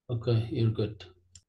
Okay, you're good.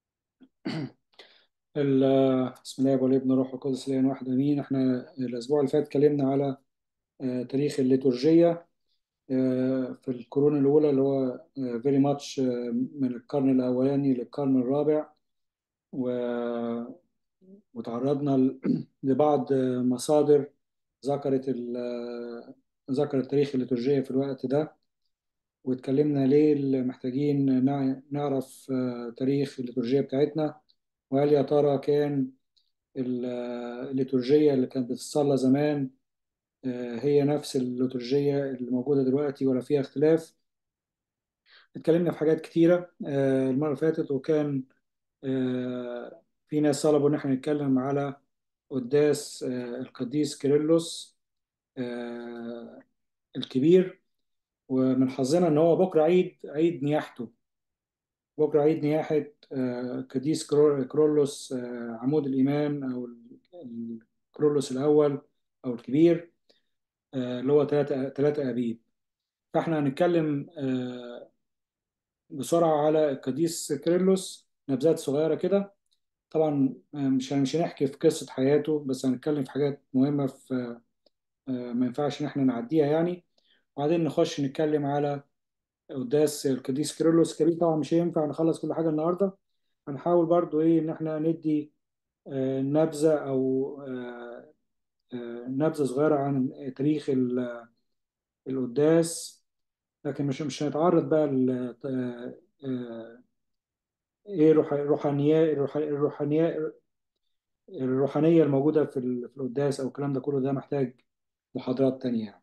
ال- بسم الله والابن والروح القدس الان واحد امين احنا الاسبوع اللي فات اتكلمنا على آه، تاريخ الليتورجيه آه، في القرون الاولى اللي هو فيري ماتش من القرن الاولاني للقرن الرابع و- وتعرضنا ل- لبعض آه، مصادر ذكرت ال- آه، ذكرت تاريخ الليتورجيه في الوقت ده واتكلمنا ليه اللي محتاجين نع- نعرف آه، تاريخ الليتورجيه بتاعتنا وهل يا ترى كان ال- الليتورجية اللي كانت بتتصلى زمان آه، هي نفس الليتورجية اللي موجودة دلوقتي ولا فيها اختلاف اتكلمنا في حاجات كتيرة آه، المرة اللي فاتت وكان آه، في ناس طلبوا إن احنا نتكلم على قداس آه، القديس كيرلس آه، الكبير ومن حظنا إن هو بكرة عيد عيد نياحته بكرة عيد نياحة آه، قديس كرو- كرولوس آه، عمود الإيمان أو ال- الكرولوس الأول أو الكبير آه، اللي هو ثلاثة ثلاثة أبيب فاحنا هنتكلم آه، بسرعة على القديس كيرلس نبذات صغيرة كده طبعا آه، مش مش هنحكي في قصة حياته بس هنتكلم في حاجات مهمة في آه، ما ينفعش إن احنا نعديها يعني وبعدين نخش نتكلم على قداس القديس كيرلس الكبير طبعا مش هينفع نخلص كل حاجة النهاردة هنحاول برضو إيه إن احنا ندي آه، نبذة أو آه، آه، نبذة صغيرة عن تاريخ ال- القداس لكن مش مش هنتعرض بقى ل آه، آه، ايه روح- روحانيات الروحانيات الروحانيه الموجوده في ال- في القداس او الكلام ده كله ده محتاج محاضرات تانية يعني.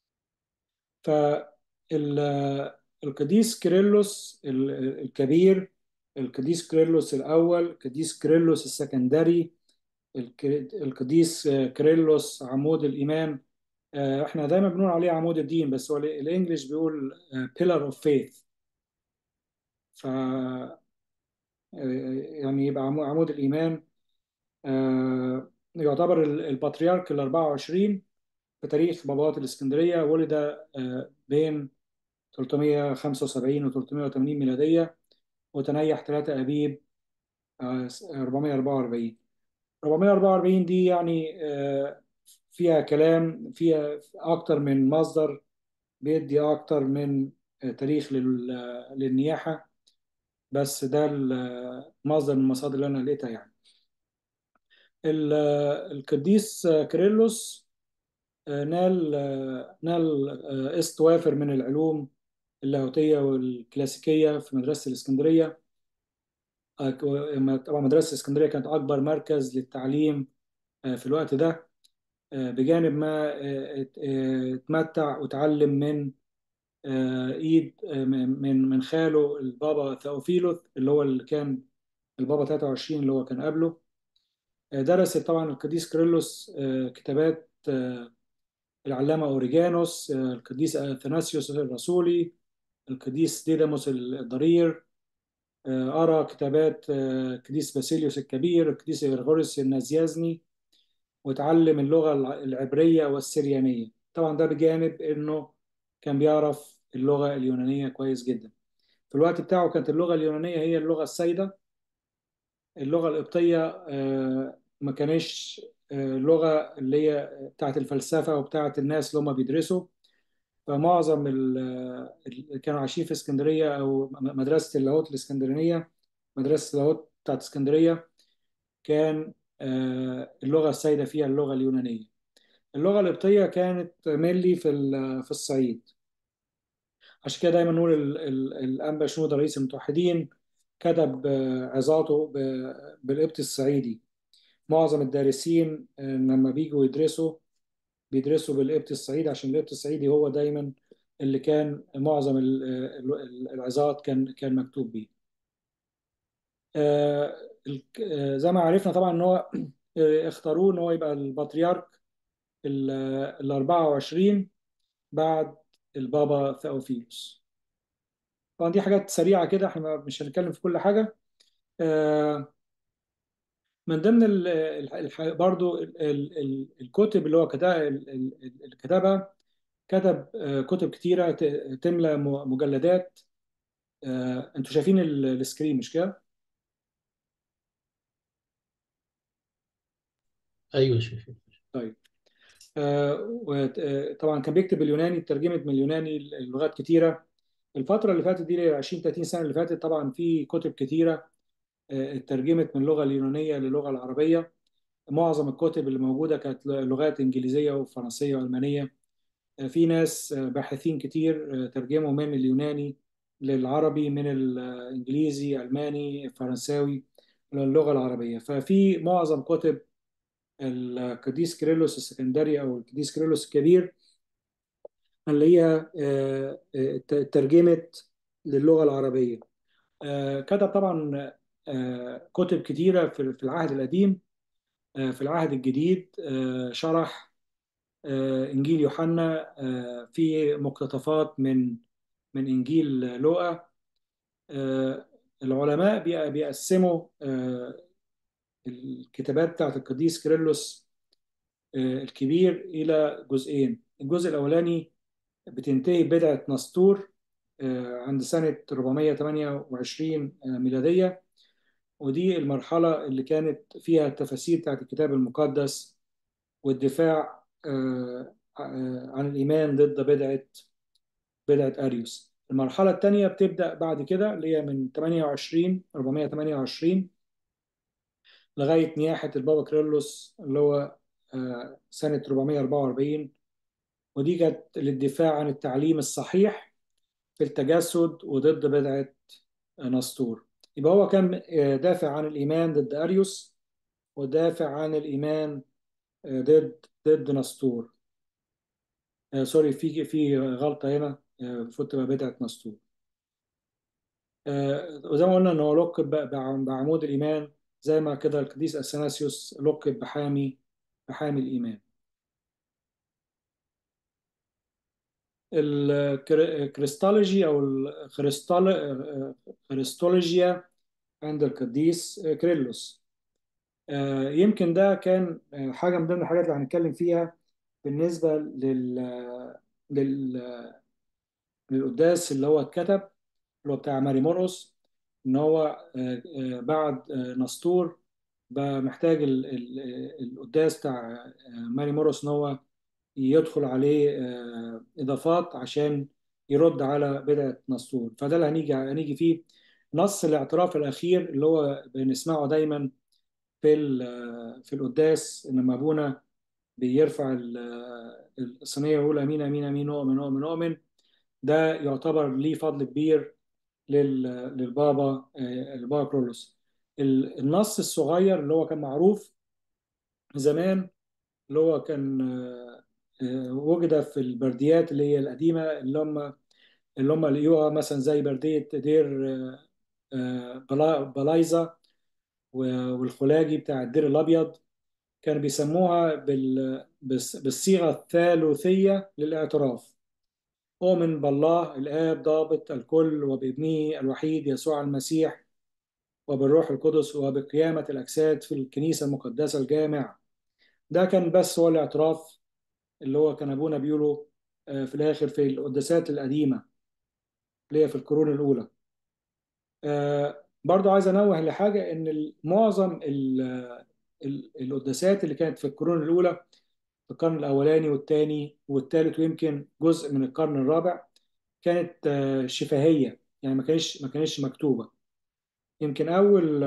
فالقديس كيرلس ال- الكبير القديس كيرلس الاول القديس كيرلس السكندري الك- القديس كيرلس عمود الايمان آه، احنا دايما بنقول عليه عمود الدين بس هو الانجليش بيقول pillar of faith ف يعني يبقى عمو- عمود الإيمان آه، يعتبر ال- البطريرك ال 24 في تاريخ بابوات الإسكندرية ولد آه، بين 375 و 380 ميلادية وتنيح 3 أبيب آه، 444 444 دي يعني آه، فيها كلام فيها أكتر من مصدر بيدي أكتر من آه، تاريخ لل- للنياحة بس ده المصدر من المصادر اللي أنا لقيتها يعني ال- القديس كيرلس آه، نال آه، نال آه، قسط وافر من العلوم اللاهوتية والكلاسيكية في مدرسة الإسكندرية آه، طبعا مدرسة الإسكندرية كانت أكبر مركز للتعليم آه، في الوقت ده آه، بجانب ما آه، ات- آه، اتمتع وتعلم من آه، إيد آه، من من من خاله البابا ثأوفيلوس اللي هو اللي كان البابا 23 اللي هو كان قبله آه، درس طبعا القديس كيرلس آه، كتابات آه، العلامة أوريجانوس آه، القديس أثناسيوس الرسولي القديس ديداموس الضرير آه، أرى كتابات آه، القديس باسيليوس الكبير القديس غرغوريوس النازيازني وتعلم اللغة الع- العبرية والسريانية طبعا ده بجانب إنه كان بيعرف اللغة اليونانية كويس جدا في الوقت بتاعه كانت اللغة اليونانية هي اللغة السائدة اللغة القبطية آه، ما كانش آه، لغة اللي هي بتاعت الفلسفة وبتاعت الناس اللي هم بيدرسوا فمعظم ال- اللي كانوا عايشين في اسكندريه او مدرسه اللاهوت الاسكندرانيه مدرسه اللاهوت بتاعت اسكندريه كان آه، اللغه السائده فيها اللغه اليونانيه اللغه القبطيه كانت مينلي في ال- في الصعيد عشان كده دايما نقول ال- ال- الانبا شنودة رئيس المتوحدين كتب آه، عظاته ب- بالقبط الصعيدي معظم الدارسين آه، لما بيجوا يدرسوا بيدرسوا بالقبط الصعيدي عشان القبط الصعيدي هو دايما اللي كان معظم ال- ال- العظات كان كان مكتوب بيه آه، ال- آه، زي ما عرفنا طبعا ان هو آه، اختاروه ان هو يبقى البطريرك ال ال 24 بعد البابا ثأوفيلوس طبعا دي حاجات سريعة كده احنا مش هنتكلم في كل حاجة آه، من ضمن ال- ال- الح- برضو ال- ال- ال- الكتب اللي هو كتبها ال- ال- اللي كتبها كتب آه، كتب كتيرة ت- تملى م- مجلدات آه، انتوا شايفين ال- السكرين مش كده؟ ايوه شايف طيب آه، وت- آه، طبعا كان بيكتب باليوناني ترجمت من اليوناني لغات كتيره الفتره اللي فاتت دي 20 30 سنه اللي فاتت طبعا في كتب كتيره آه، اترجمت من اللغه اليونانيه للغه العربيه معظم الكتب اللي موجوده كانت لغات انجليزيه وفرنسيه والمانيه آه، في ناس آه، باحثين كتير آه، ترجموا من اليوناني للعربي من الانجليزي الماني فرنساوي للغه العربيه ففي معظم كتب القديس كيرلس السكندري او القديس كيرلس الكبير اللي هي آه، آه، ترجمت للغه العربيه آه، كتب طبعا آه، كتب كتيره في في العهد القديم آه، في العهد الجديد آه، شرح آه، انجيل يوحنا آه، في مقتطفات من من انجيل لوقا آه، العلماء بي- بيقسموا آه، الكتابات بتاعت القديس كيرلس آه، الكبير إلى جزئين الجزء الأولاني بتنتهي بدعة نسطور آه، عند سنة 428 ميلادية ودي المرحلة اللي كانت فيها التفاسير بتاعت الكتاب المقدس والدفاع آه، آه، عن الإيمان ضد بدعة بدعة أريوس المرحلة الثانية بتبدأ بعد كده اللي هي من 28 428 لغاية نياحة البابا كيرلس اللي هو آه، سنة 444 ودي كانت للدفاع عن التعليم الصحيح في التجسد وضد بدعة نسطور يبقى هو كان آه، دافع عن الإيمان ضد أريوس ودافع عن الإيمان آه، ضد ضد نسطور آه، سوري في في غلطة هنا آه، المفروض تبقى بدعة نسطور آه، وزي ما قلنا ان هو لقب ب- بع- بعمود الايمان زي ما كده القديس اثناسيوس لقب بحامي بحامي الايمان الكريستولوجي او الكريستولوجيا عند القديس كريلوس آه، يمكن ده كان آه، حاجه من ضمن الحاجات اللي هنتكلم فيها بالنسبه لل لل- للقداس اللي هو اتكتب اللي هو بتاع ماري مرقس ان هو آه، آه، بعد آه، نسطور بقى محتاج ال- ال- القداس بتاع آه، ماري مرقس ان هو يدخل عليه آه، اضافات عشان يرد على بدعة نسطور فده اللي هنيجي هنيجي فيه نص الاعتراف الاخير اللي هو بنسمعه دايما في ال- في القداس لما ابونا بيرفع ال- الصينيه ويقول امين امين امين اؤمن اؤمن اؤمن ده يعتبر ليه فضل كبير لل- للبابا آه، البابا كرولوس ال- النص الصغير اللي هو كان معروف زمان اللي هو كان آه، آه، وجد في البرديات اللي هي القديمة اللي هم اللي هم لقيوها مثلا زي بردية دير آه، آه، بلا- بلايزا و- والخلاجي بتاع الدير الأبيض كانوا بيسموها بال- بالص- بالصيغة الثالوثية للاعتراف أؤمن بالله الآب ضابط الكل وبابنه الوحيد يسوع المسيح وبالروح القدس وبقيامة الأجساد في الكنيسة المقدسة الجامعة ده كان بس هو الاعتراف اللي هو كان أبونا بيقوله آه، في الآخر في القداسات القديمة اللي هي في القرون الأولى آه، برضو عايز أنوه لحاجة إن معظم ال- ال- القداسات اللي كانت في القرون الأولى في القرن الأولاني والثاني والثالث ويمكن جزء من القرن الرابع كانت آه، شفهية يعني ما كانش ما كانتش مكتوبة يمكن أول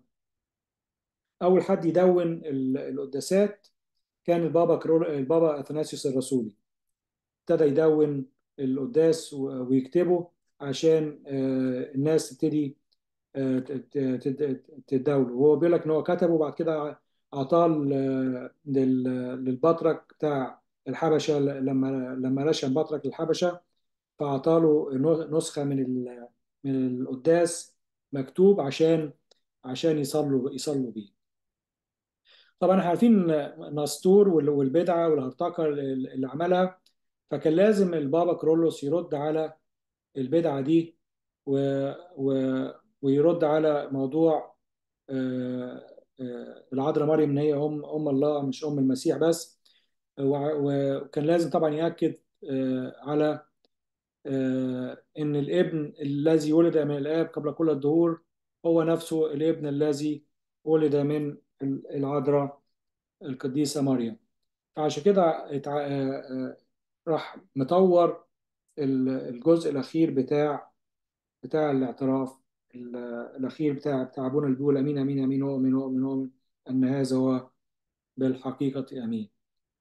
أول حد يدون ال- القداسات كان البابا كرول البابا اثناسيوس الرسولي ابتدى يدون القداس و- ويكتبه عشان آه، الناس تبتدي آه، ت- ت- ت- تتداوله وهو بيقول لك ان هو كتبه وبعد كده اعطاه ل- لل- للبطرك بتاع الحبشه لما لما رشا بطرك الحبشه فاعطاه له نسخه من ال- من القداس مكتوب عشان عشان يصلوا يصلوا بيه طبعا احنا عارفين نسطور وال- والبدعه والهرطقه اللي اللي عملها فكان لازم البابا كرولوس يرد على البدعه دي و... و... ويرد على موضوع آه، آه، العذراء مريم ان هي ام ام الله مش ام المسيح بس وع- وكان لازم طبعا ياكد آه، على آه، إن الابن الذي ولد من الآب قبل كل الدهور هو نفسه الابن الذي ولد من العذراء القديسة مريم فعشان كده اتع- آه، آه، راح مطور ال- الجزء الأخير بتاع بتاع الاعتراف ال- الأخير بتاع بتاع أبونا اللي بيقول أمين أمين أمين أؤمن أؤمن أؤمن أن هذا هو بالحقيقة أمين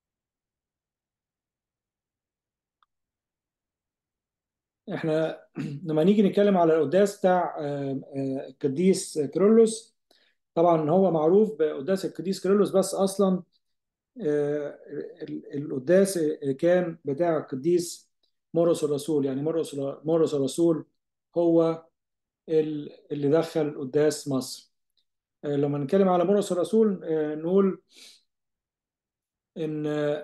احنا لما نيجي نتكلم على القداس بتاع آه، آه، القديس كيرلس طبعا هو معروف بقداس القديس كيرلس بس اصلا آه، ال- القداس كان بتاع القديس مرقس الرسول يعني مرقس مرقس الرسول هو ال- اللي دخل قداس مصر آه، لما نتكلم على مرقس الرسول آه، نقول ان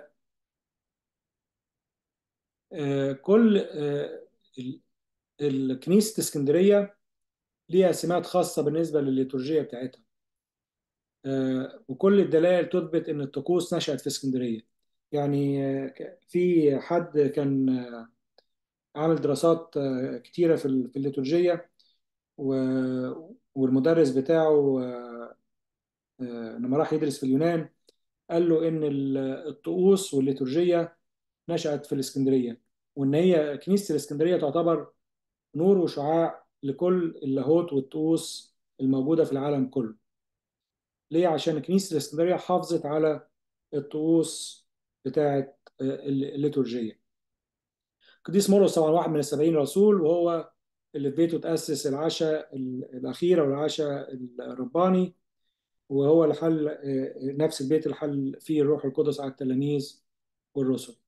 آه، كل آه، ال- ال- كنيسة اسكندرية ليها سمات خاصة بالنسبة للليتورجية بتاعتها آه، وكل الدلائل تثبت ان الطقوس نشأت في اسكندرية يعني آه، ك- في حد كان آه، عامل دراسات آه، كتيرة في ال- في الليتورجية و- والمدرس بتاعه آه، آه، لما راح يدرس في اليونان قال له ان ال- الطقوس والليتورجية نشأت في الاسكندرية وان هي كنيسة الاسكندرية تعتبر نور وشعاع لكل اللاهوت والطقوس الموجودة في العالم كله ليه؟ عشان كنيسة الاسكندرية حافظت على الطقوس بتاعة الليتورجية قديس مرقس طبعا واحد من السبعين رسول وهو اللي في بيته تأسس العشاء الأخيرة والعشاء الرباني وهو اللي حل نفس البيت اللي حل فيه الروح القدس على التلاميذ والرسل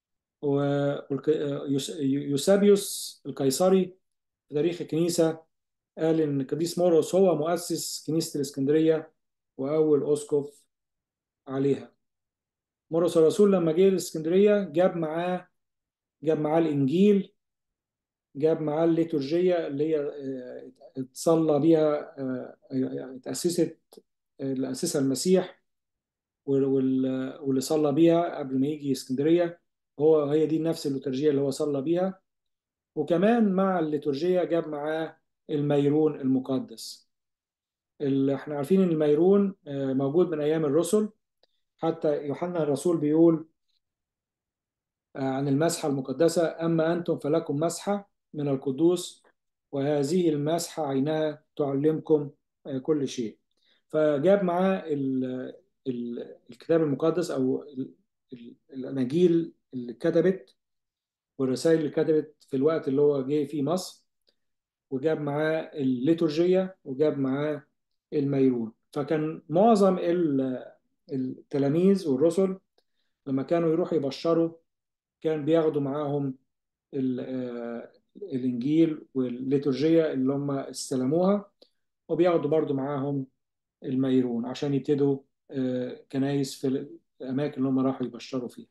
ويوسابيوس القيصري في تاريخ الكنيسة قال إن القديس مرقس هو مؤسس كنيسة الإسكندرية وأول أسقف عليها مرقس الرسول لما جه الإسكندرية جاب معاه جاب معاه الإنجيل جاب معاه الليتورجية اللي هي آه، اتصلى بيها آه، آه، اتأسست اللي أسسها المسيح وال- وال- واللي صلى بيها قبل ما يجي اسكندرية هو هي دي نفس الليتورجية اللي هو صلى بيها وكمان مع الليتورجية جاب معاه الميرون المقدس اللي احنا عارفين ان الميرون آه، موجود من ايام الرسل حتى يوحنا الرسول بيقول آه، عن المسحة المقدسة أما أنتم فلكم مسحة من القدوس وهذه المسحة عينها تعلمكم آه، كل شيء فجاب معاه ال- ال- الكتاب المقدس أو ال- ال- الأناجيل اللي كتبت والرسائل اللي كتبت في الوقت اللي هو جه فيه مصر وجاب معاه الليتورجية وجاب معاه الميرون فكان معظم ال- التلاميذ والرسل لما كانوا يروحوا يبشروا كان بياخدوا معاهم ال- آه، الإنجيل والليتورجية اللي هم استلموها وبياخدوا برضو معاهم الميرون عشان يبتدوا آه، كنايس في الأماكن اللي هم راحوا يبشروا فيها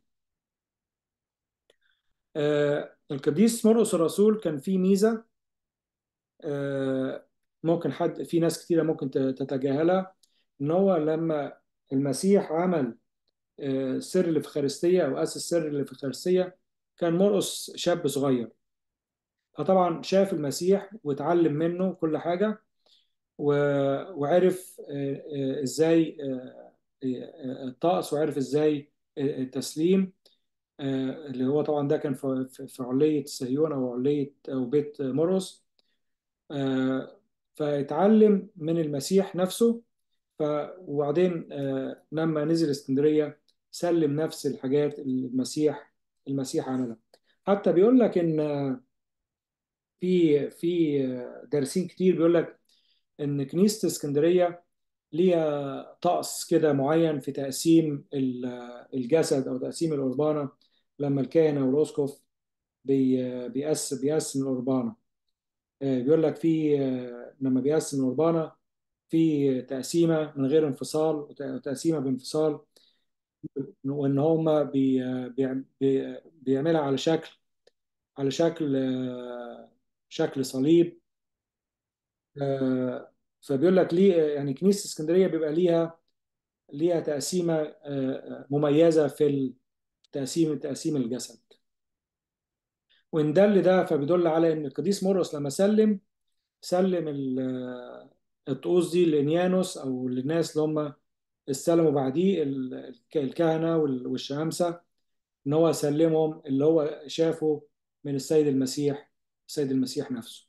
آه، القديس مرقس الرسول كان فيه ميزة آه، ممكن حد في ناس كتيرة ممكن ت- تتجاهلها إن هو لما المسيح عمل آه، سر الإفخارستية أو أسس سر الإفخارستية كان مرقس شاب صغير فطبعا شاف المسيح واتعلم منه كل حاجة و- وعرف آه، آه، ازاي آه، آه، الطقس وعرف ازاي آه، التسليم آه، اللي هو طبعا ده كان في في- في علية صهيون او علية او بيت مرقس آه، فاتعلم من المسيح نفسه ف وبعدين آه، لما نزل اسكندرية سلم نفس الحاجات اللي المسيح المسيح عملها حتى بيقول لك ان في في دارسين كتير بيقول لك ان كنيسة اسكندرية ليها طقس كده معين في تقسيم ال- الجسد او تقسيم القربانة لما الكاهنة والاسقف بي- بيقسم بيقسم القربانة آه، بيقول لك في آه، لما بيقسم القربانة في تقسيمة من غير انفصال وت- وتقسيمة بانفصال وان هما بي بي بي بيعملها على شكل على شكل آه، شكل صليب آه، فبيقول لك ليه يعني كنيسة اسكندرية بيبقى ليها ليها تقسيمة آه، آه، مميزة في تقسيم تقسيم الجسد وإن دل ده فبيدل على إن القديس مرقس لما سلم سلم ال- الطقوس دي لإنيانوس أو للناس اللي هم استلموا بعديه ال- الكهنة وال- والشمامسة إن هو سلمهم اللي هو شافه من السيد المسيح السيد المسيح نفسه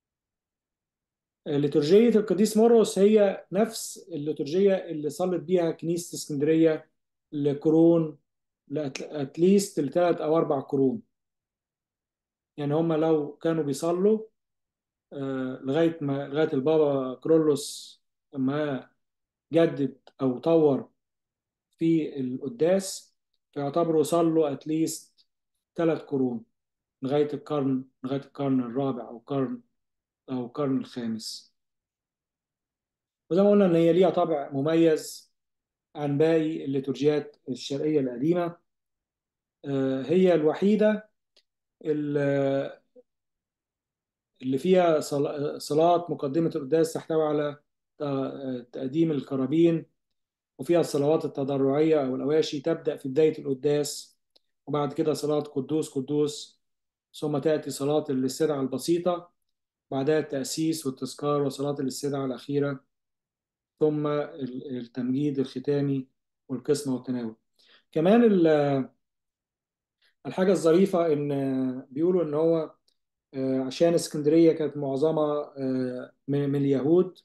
ليتورجية القديس مرقس هي نفس الليتورجية اللي صلت بيها كنيسة اسكندرية لقرون اتليست لثلاث أو أربع قرون يعني هم لو كانوا بيصلوا آه، لغاية ما لغاية البابا كرولوس ما جدد أو طور في القداس فيعتبروا صلوا اتليست ثلاث قرون لغاية القرن لغاية القرن الرابع أو القرن أو القرن الخامس وزي ما قلنا إن هي ليها طابع مميز عن باقي الليتورجيات الشرقية القديمة آه، هي الوحيدة اللي اللي فيها صل- صلاة مقدمة القداس تحتوي على ت- تقديم القرابين وفيها الصلوات التضرعية أو الأواشي تبدأ في بداية القداس وبعد كده صلاة قدوس قدوس ثم تأتي صلاة الاستدعاء البسيطة بعدها التأسيس والتذكار وصلاة الاستدعاء الأخيرة ثم ال- التمجيد الختامي والقسمة والتناول كمان ال- الحاجة الظريفة إن بيقولوا إن هو آه، عشان اسكندرية كانت معظمها آه، من من اليهود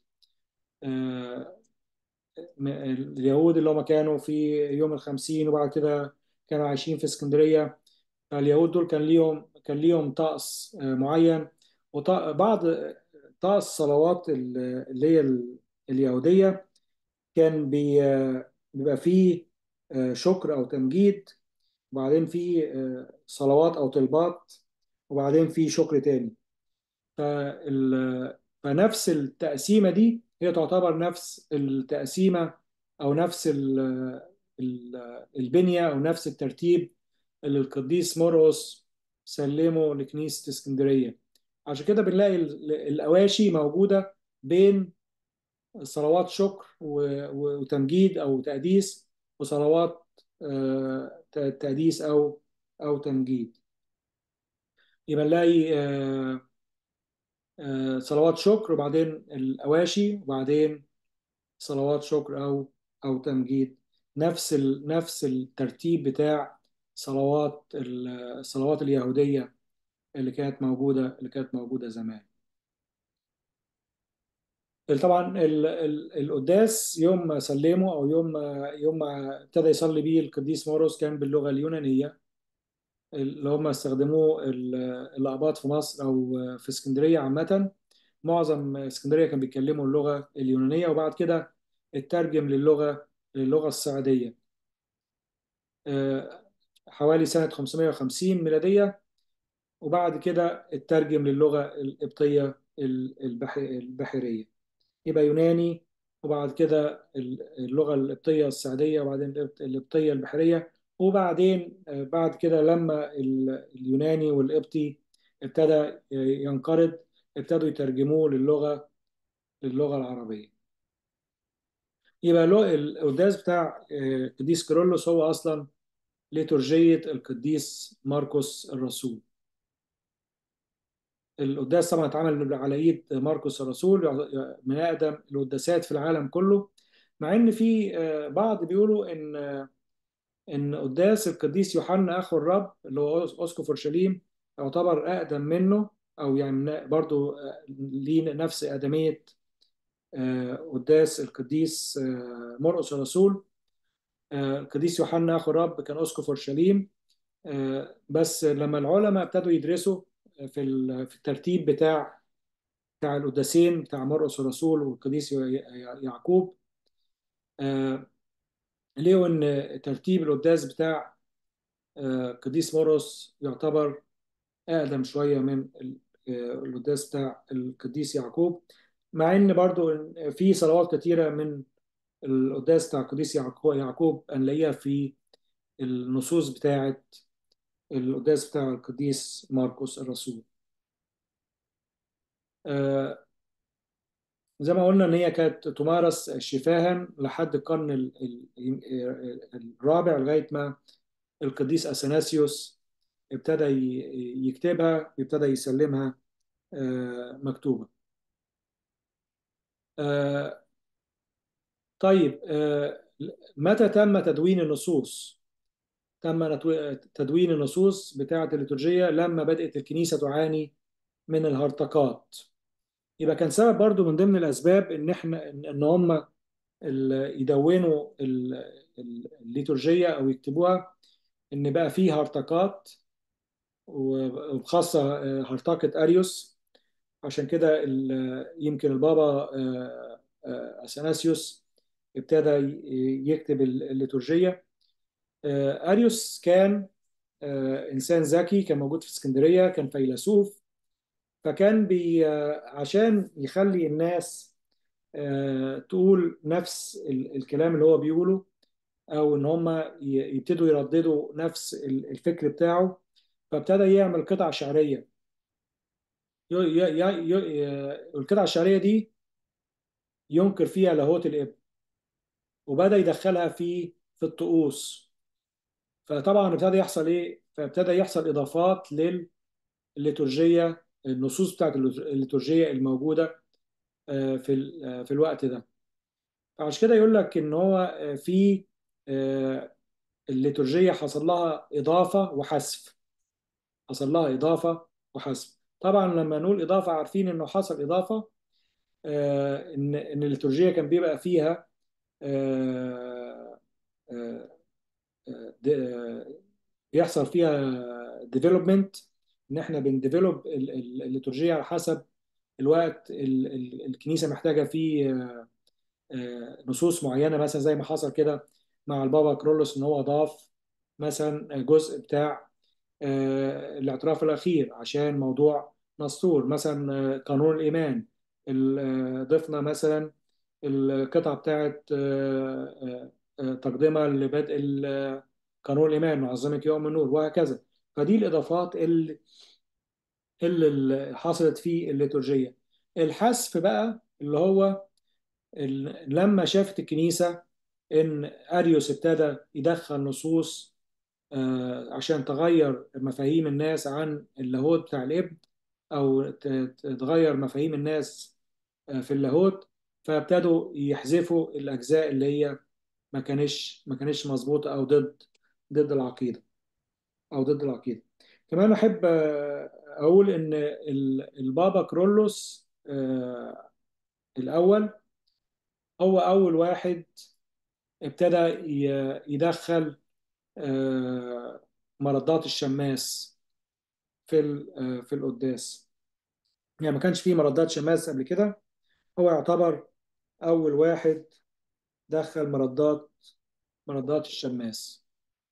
آه، م- اليهود اللي هم كانوا في يوم الخمسين وبعد كده كانوا عايشين في اسكندرية فاليهود دول كان ليهم كان ليهم طقس آه، معين وبعض طقس صلوات ال- اللي هي ال- اليهودية كان بي آه، بيبقى فيه آه، شكر أو تمجيد وبعدين فيه آه، صلوات أو طلبات وبعدين فيه شكر تاني فال... فنفس التقسيمة دي هي تعتبر نفس التقسيمة أو نفس ال... ال... البنية أو نفس الترتيب اللي القديس مرقس سلمه لكنيسة اسكندرية عشان كده بنلاقي ال- الأواشي موجودة بين صلوات شكر و... و- وتمجيد أو تقديس وصلوات آه، ت- تقديس أو أو تمجيد يبقى نلاقي آه، آه، صلوات شكر وبعدين الأواشي وبعدين صلوات شكر أو أو تمجيد نفس ال... نفس الترتيب بتاع صلوات ال- الصلوات اليهودية اللي كانت موجودة اللي كانت موجودة زمان طبعا ال... ال... القداس يوم ما سلمه أو يوم ما يوم ما ابتدى يصلي بيه القديس مورس كان باللغة اليونانية اللي هم استخدموه ال- الآباط في مصر أو في اسكندرية عامة معظم اسكندرية كان بيتكلموا اللغة اليونانية وبعد كده اترجم للغة للغة الصعيدية آه، حوالي سنة 550 ميلادية وبعد كده اترجم للغة القبطية البح- البحرية يبقى يوناني وبعد كده اللغة القبطية الصعيدية وبعدين القبطية البحرية وبعدين آه، بعد كده لما ال- اليوناني والقبطي ابتدى ينقرض ابتدوا يترجموه للغة للغة العربية يبقى لو القداس بتاع آه، القديس كيرلس هو أصلا ليتورجية القديس مرقس الرسول القداس طبعا اتعمل على ايد مرقس الرسول من اقدم القداسات في العالم كله مع ان في آه، بعض بيقولوا ان ان قداس القديس يوحنا اخو الرب اللي هو اسقف اورشليم يعتبر اقدم منه او يعني برضو آه، ليه نفس ادميه آه، قداس القديس آه، مرقس الرسول آه، القديس يوحنا اخو الرب كان اسقف اورشليم آه، بس لما العلماء ابتدوا يدرسوا في ال- في الترتيب بتاع بتاع القداسين بتاع مرقس الرسول والقديس يعقوب آه، لقوا ان ترتيب القداس بتاع آه، قديس مرقس يعتبر اقدم شويه من ال- آه، القداس بتاع القديس يعقوب مع ان برضو في صلوات كتيره من القداس بتاع القديس يعقوب يعقوب هنلاقيها في النصوص بتاعه القداس بتاع القديس مرقس الرسول آه، زي ما قلنا ان هي كانت تمارس شفاها لحد القرن ال- ال- الرابع لغايه ما القديس اثناسيوس ابتدى ي- يكتبها ابتدى يسلمها آه، مكتوبة آه، طيب آه، متى تم تدوين النصوص تم نتو- تدوين النصوص بتاعة الليتورجية لما بدأت الكنيسة تعاني من الهرطقات يبقى كان سبب برضو من ضمن الأسباب إن إحنا إن هم ال- يدونوا ال- ال- الليتورجية أو يكتبوها إن بقى فيه هرطقات وبخاصة آه، هرطقة أريوس عشان كده ال- يمكن البابا آه، آه، أثناسيوس ابتدى ي- يكتب الليتورجية آه، أريوس كان آه، إنسان ذكي كان موجود في اسكندرية كان فيلسوف فكان بي آه، عشان يخلي الناس آه، تقول نفس ال- الكلام اللي هو بيقوله او ان هم ي- يبتدوا يرددوا نفس ال- الفكر بتاعه فابتدى يعمل قطع شعريه ي- ي- ي- ي- القطع الشعريه دي ينكر فيها لاهوت الابن وبدأ يدخلها في في الطقوس فطبعا ابتدى يحصل ايه فابتدى يحصل اضافات للليتورجيه النصوص بتاعت الليتورجيه الموجوده آه، في ال- آه، في الوقت ده فعشان كده يقول لك ان هو آه، في آه، الليتورجية حصل لها إضافة وحذف حصل لها إضافة وحذف طبعا لما نقول إضافة عارفين إنه حصل إضافة آه، إن إن الليتورجية كان بيبقى فيها آه، آه، آه، د- آه، بيحصل فيها ديفلوبمنت إن إحنا بنديفلوب ال- ال- الليتورجية على حسب الوقت ال- ال- الكنيسة محتاجة فيه آه، نصوص معينة مثلا زي ما حصل كده مع البابا كرولوس إن هو ضاف مثلا جزء بتاع آه، الاعتراف الأخير عشان موضوع نسطور مثلا آه، قانون الإيمان ال- آه، ضفنا مثلا القطعة بتاعت آه، آه، آه، تقدمة لبدء ال- آه، قانون الإيمان معظمة يوم النور وهكذا فدي الإضافات اللي اللي حصلت في الليتورجية الحذف بقى اللي هو ال- لما شافت الكنيسة إن أريوس ابتدى يدخل نصوص آه، عشان تغير مفاهيم الناس عن اللاهوت بتاع الابن او ت- ت- تغير مفاهيم الناس آه، في اللاهوت فابتدوا يحذفوا الاجزاء اللي هي ما كانش ما كانش مظبوطه او ضد ضد العقيده او ضد العقيده كمان احب آه، اقول ان ال- البابا كرولوس آه، الاول هو اول واحد ابتدى ي- يدخل آه، مردات الشماس في ال- آه، في القداس يعني ما كانش فيه مردات شماس قبل كده هو يعتبر أول واحد دخل مردات مردات الشماس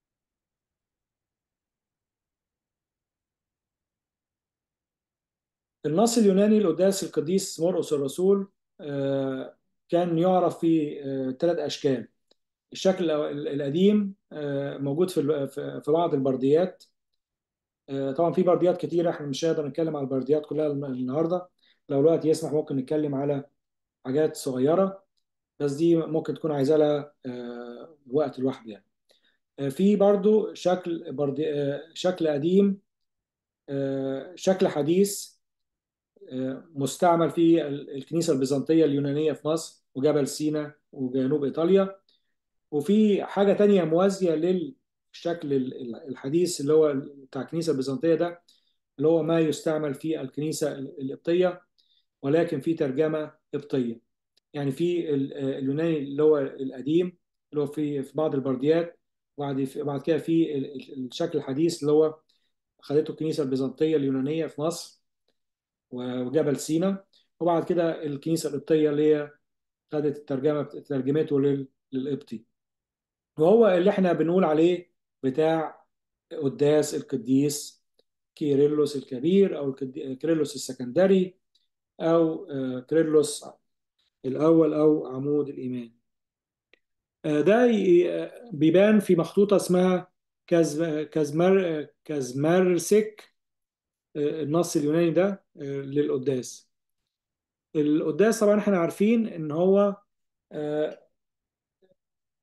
النص اليوناني القداس القديس مرقس الرسول آه، كان يعرف في ثلاث أشكال الشكل الأو- القديم آه، موجود في ال- في في بعض البرديات آه، طبعا في برديات كتيرة احنا مش هنقدر نتكلم على البرديات كلها الم- النهارده لو الوقت يسمح ممكن نتكلم على حاجات صغيرة بس دي ممكن تكون عايزة لها آه، وقت لوحده يعني في برضو شكل برضي شكل قديم آه، شكل حديث آه، مستعمل في ال- الكنيسة البيزنطية اليونانية في مصر وجبل سيناء وجنوب إيطاليا وفي حاجة تانية موازية للشكل ال- ال- الحديث اللي هو بتاع الكنيسة البيزنطية ده اللي هو ما يستعمل في الكنيسة ال- القبطية ولكن في ترجمة قبطية يعني في ال- اليوناني اللي هو القديم اللي هو في في بعض البرديات وبعد بعد كده في ال- ال- الشكل الحديث اللي هو خدته الكنيسة البيزنطية اليونانية في مصر وجبل سينا وبعد كده الكنيسة القبطية اللي هي خدت الترجمة ترجمته لل- للقبطي وهو اللي احنا بنقول عليه بتاع قداس القديس كيرلس الكبير او القدي- كيرلس السكندري او آه، كيرلس الاول او عمود الايمان آه، ده ي- آه، بيبان في مخطوطة اسمها كاز كازمر كازمرسك آه، النص اليوناني ده آه، للقداس القداس طبعا احنا عارفين ان هو آه،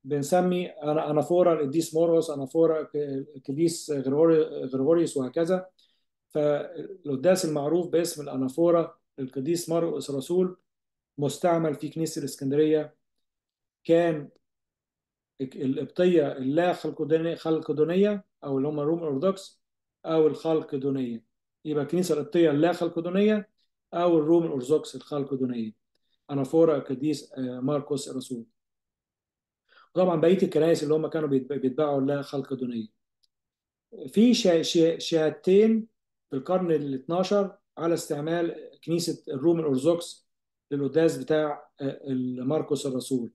بنسمي أنا- انافورا القديس موروس انافورا القديس غريغوري- غريغوريوس وهكذا فالقداس المعروف باسم الانافورا القديس مرقس رسول مستعمل في كنيسة الإسكندرية كان القبطية اللا خلقدونية خلقدونية أو اللي هم الروم الأرثوذكس أو الخلقدونية يبقى الكنيسة القبطية اللا خلقدونية أو الروم الأرثوذكس الخلقدونية أنافورا القديس آه، ماركوس الرسول طبعا بقية الكنائس اللي هم كانوا بيتب- بيتبعوا اللا خلقدونية في شا- شا- شهادتين في القرن ال 12 على استعمال كنيسة الروم الأرثوذكس للقداس بتاع آه، ماركوس الرسول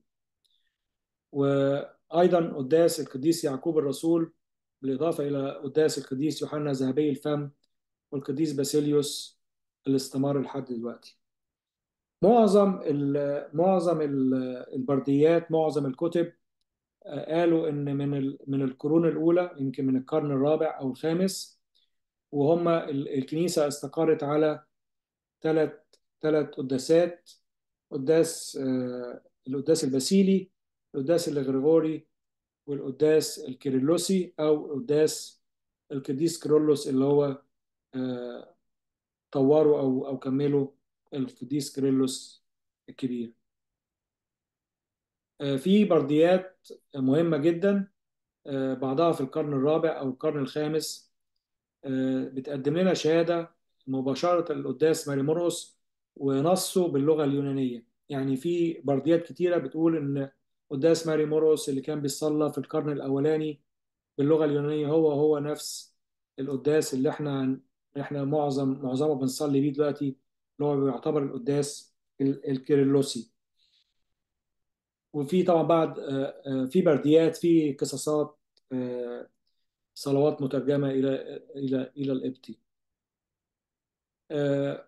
وأيضا قداس القديس يعقوب الرسول بالإضافة إلى قداس القديس يوحنا ذهبي الفم والقديس باسيليوس اللي استمر لحد دلوقتي معظم ال معظم ال البرديات معظم الكتب آه، قالوا ان من ال من القرون الاولى يمكن من القرن الرابع او الخامس وهم ال- الكنيسه استقرت على ثلاث ثلاث قداسات قداس آه، القداس الباسيلي القداس الغريغوري والقداس الكيرلسي او قداس القديس كيرلس اللي هو آه، طوروا او او كملوا القديس كيرلس الكبير آه، في برديات مهمه جدا آه، بعضها في القرن الرابع او القرن الخامس آه، بتقدم لنا شهاده مباشره القداس ماري مرقس ونصه باللغه اليونانيه يعني في برديات كتيره بتقول ان قداس ماري مرقس اللي كان بيصلى في القرن الاولاني باللغه اليونانيه هو هو نفس القداس اللي احنا احنا معظم معظمه بنصلي بيه دلوقتي اللي هو بيعتبر القداس ال- الكيرلسي وفي طبعا بعد آه، آه، في برديات في قصصات آه، صلوات مترجمه الى الى الى القبطي آه،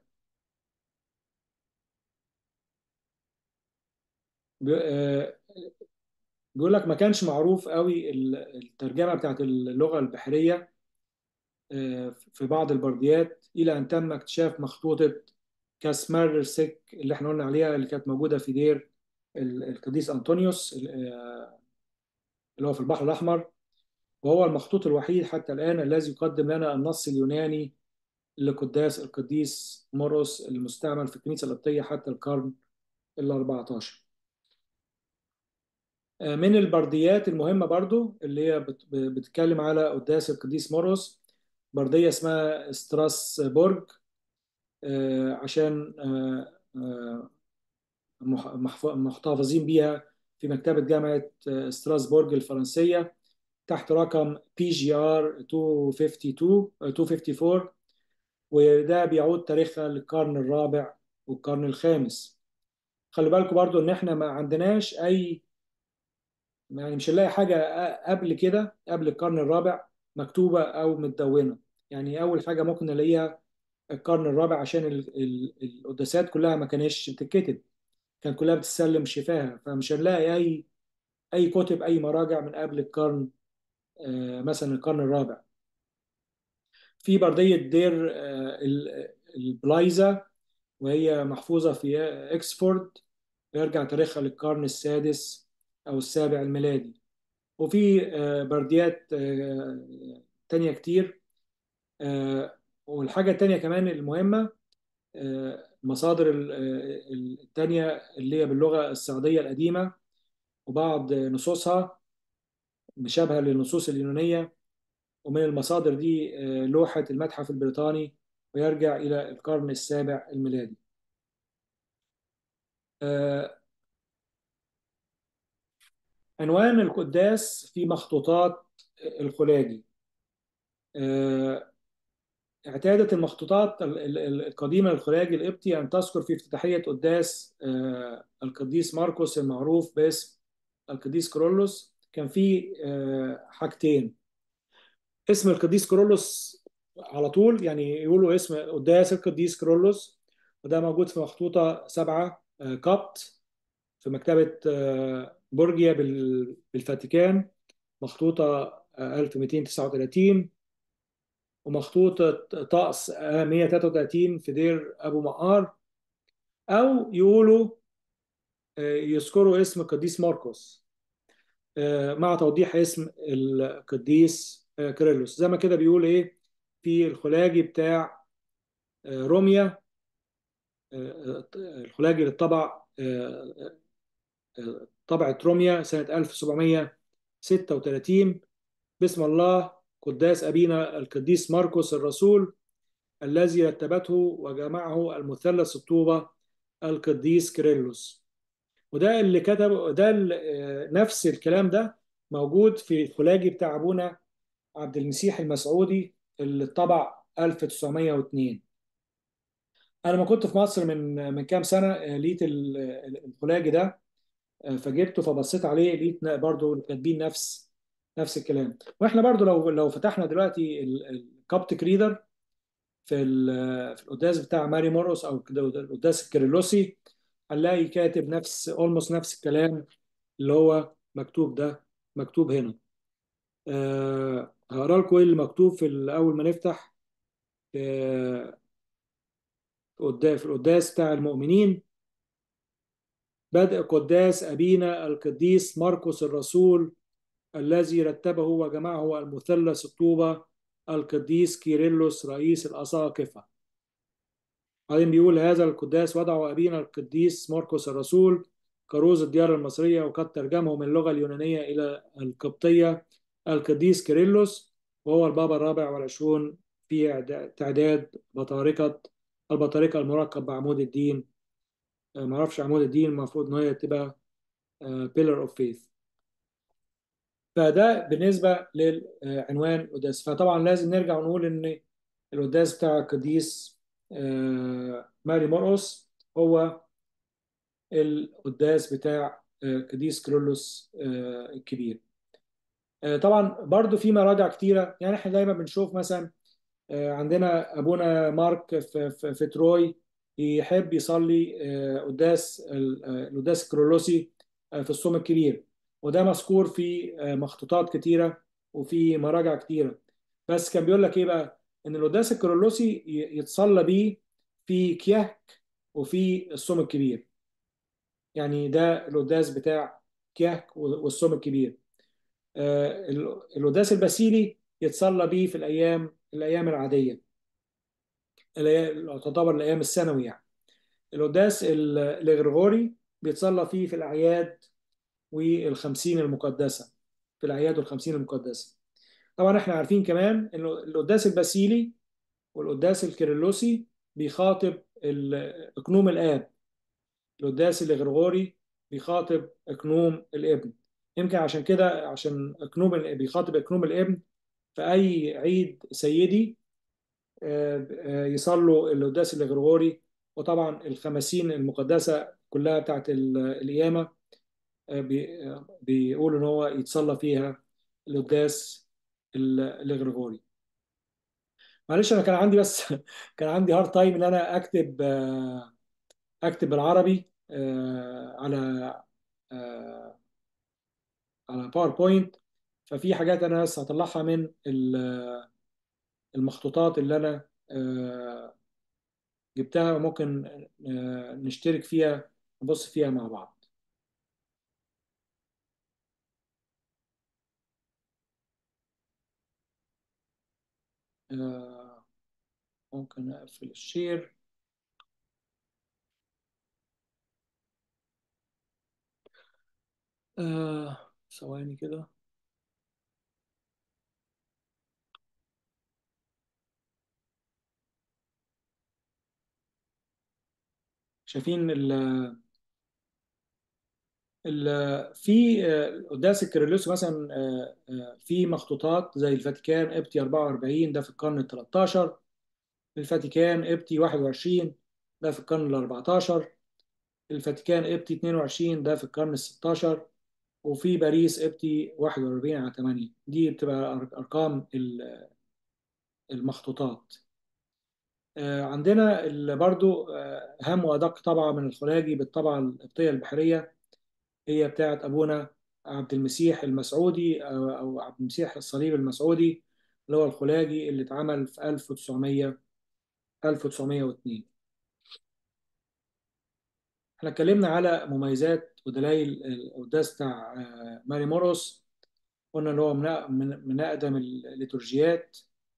بي- آه، بيقول لك ما كانش معروف قوي ال- الترجمه بتاعت اللغه البحريه آه، في بعض البرديات الى ان تم اكتشاف مخطوطه كاسمارسك اللي احنا قلنا عليها اللي كانت موجوده في دير ال- القديس انطونيوس آه، اللي هو في البحر الاحمر وهو المخطوط الوحيد حتى الان الذي يقدم لنا النص اليوناني لقداس القديس مرقس المستعمل في الكنيسه القبطيه حتى القرن ال 14 آه، من البرديات المهمة برضو اللي هي بت- بتتكلم على قداس القديس مرقس بردية اسمها ستراسبورج آه، عشان آه، آه، مح- محف- محتفظين بيها في مكتبة جامعة آه، ستراسبورج الفرنسية تحت رقم بي جي ار 252 آه، 254 وده بيعود تاريخها للقرن الرابع والقرن الخامس خلي بالكم برضو ان احنا ما عندناش اي يعني مش هنلاقي حاجة قبل كده قبل القرن الرابع مكتوبة أو متدونة يعني أول حاجة ممكن نلاقيها القرن الرابع عشان ال- ال- القداسات كلها ما كانتش بتتكتب كان كلها بتسلم شفاها فمش هنلاقي أي أي كتب أي مراجع من قبل القرن آه، مثلا القرن الرابع في بردية دير آه، ال- البلايزا وهي محفوظة في إكسفورد يرجع تاريخها للقرن السادس أو السابع الميلادي وفي آه، برديات آه، تانية كتير آه، والحاجة التانية كمان المهمة آه، مصادر ال- آه، التانية اللي هي باللغة السعودية القديمة وبعض نصوصها مشابهة للنصوص اليونانية ومن المصادر دي آه، لوحة المتحف البريطاني ويرجع إلى القرن السابع الميلادي آه، عنوان القداس في مخطوطات الخلاجي آه، اعتادت المخطوطات ال- ال- ال- القديمة للخلاجي القبطي أن تذكر في افتتاحية قداس آه، القديس ماركوس المعروف باسم القديس كرولوس كان في آه، حاجتين اسم القديس كرولوس على طول يعني يقولوا اسم قداس القديس كرولوس وده موجود في مخطوطة سبعة آه، قبط في مكتبة آه، بورجيا بال- بالفاتيكان مخطوطة آه، 1239 ومخطوطة طقس 133 في دير أبو مقار أو يقولوا آه، يذكروا اسم القديس ماركوس آه، مع توضيح اسم القديس آه، كيرلس زي ما كده بيقول ايه في الخلاجي بتاع آه، روميا آه، آه، الخلاجي اللي اتطبع آه، آه، طبعة روميا سنة 1736 بسم الله قداس أبينا القديس مرقس الرسول الذي رتبته وجمعه المثلث الطوبة القديس كيرلس وده اللي كتب ده اللي آه، نفس الكلام ده موجود في الخلاجي بتاع أبونا عبد المسيح المسعودي اللي طبع 1902 أنا ما كنت في مصر من من كام سنة آه، لقيت ال- ال- الخلاجي ده آه، فجبته فبصيت عليه لقيت برضه كاتبين نفس نفس الكلام واحنا برضه لو لو فتحنا دلوقتي الكابتك ريدر في ال- في القداس بتاع ماري مورس او كده القداس الكيرلسي هنلاقي كاتب نفس اولموست نفس الكلام اللي هو مكتوب ده مكتوب هنا أه هقرا لكم ايه اللي مكتوب في ال- اول ما نفتح آه، في قداس في القداس بتاع المؤمنين بدء قداس ابينا القديس مرقس الرسول الذي رتبه وجمعه المثلث الطوبة القديس كيرلس رئيس الأساقفة بعدين بيقول هذا القداس وضعه أبينا القديس مرقس الرسول كروز الديار المصرية وقد ترجمه من اللغة اليونانية إلى القبطية القديس كيرلس وهو البابا الرابع والعشرون في إعدا- تعداد بطاركة البطاركة المركب بعمود الدين آه، معرفش عمود الدين المفروض إن هي تبقى بيلر اوف فيث فده بالنسبة للعنوان القداس فطبعا لازم نرجع ونقول ان القداس بتاع القديس آه، ماري مرقس هو القداس بتاع آه، قديس كيرلس آه، الكبير آه، طبعا برضو في مراجع كتيرة يعني احنا دايما بنشوف مثلا آه، عندنا ابونا مارك في, في, في تروي يحب يصلي آه، قداس ال- آه، القداس الكيرلسي آه، في الصوم الكبير وده مذكور في آه، مخطوطات كتيره وفي مراجع كتيره بس كان بيقول لك ايه بقى ان القداس الكيرلسي ي- يتصلى بيه في كيهك وفي الصوم الكبير يعني ده القداس بتاع كيهك والصوم الكبير آه، ال- القداس الباسيلي يتصلى بيه في الايام الايام العاديه اللي هي تعتبر الايام السنوي يعني القداس ال- الغريغوري بيتصلى فيه في الاعياد والخمسين المقدسه في الاعياد والخمسين المقدسه طبعا احنا عارفين كمان ان القداس الباسيلي والقداس الكيرلسي بيخاطب ال- اقنوم الاب القداس الغريغوري بيخاطب اقنوم الابن يمكن عشان كده عشان اقنوم ال- بيخاطب اقنوم الابن في اي عيد سيدي آه، آه، يصلوا القداس الغرغوري وطبعا الخمسين المقدسة كلها بتاعت ال- القيامة آه، بي- آه، بيقولوا إن هو يتصلى فيها القداس ال- الغرغوري معلش أنا كان عندي بس كان عندي هارد تايم إن أنا أكتب آه، أكتب بالعربي آه، على آه، على باوربوينت ففي حاجات أنا بس هطلعها من ال- المخطوطات اللي أنا آه، جبتها وممكن آه، نشترك فيها نبص فيها مع بعض آه، ممكن أقفل الشير آه، ثواني كده شايفين ال ال في آه، قداس الكيرلس مثلا آه، آه، في مخطوطات زي الفاتيكان ابتي 44 ده في القرن ال 13 الفاتيكان ابتي 21 ده في القرن ال 14 الفاتيكان ابتي 22 ده في القرن ال 16 وفي باريس ابتي 41 على 8 دي بتبقى أر- ارقام ال- المخطوطات آه، عندنا ال- برضو آه، أهم وأدق طبعة من الخلاجي بالطبعة القبطية البحرية هي بتاعة أبونا عبد المسيح المسعودي أو أو عبد المسيح الصليب المسعودي اللي هو الخلاجي اللي اتعمل في 1900 1902 احنا اتكلمنا على مميزات ودلائل القداس بتاع آه، ماري موروس قلنا ان هو من من من اقدم الليتورجيات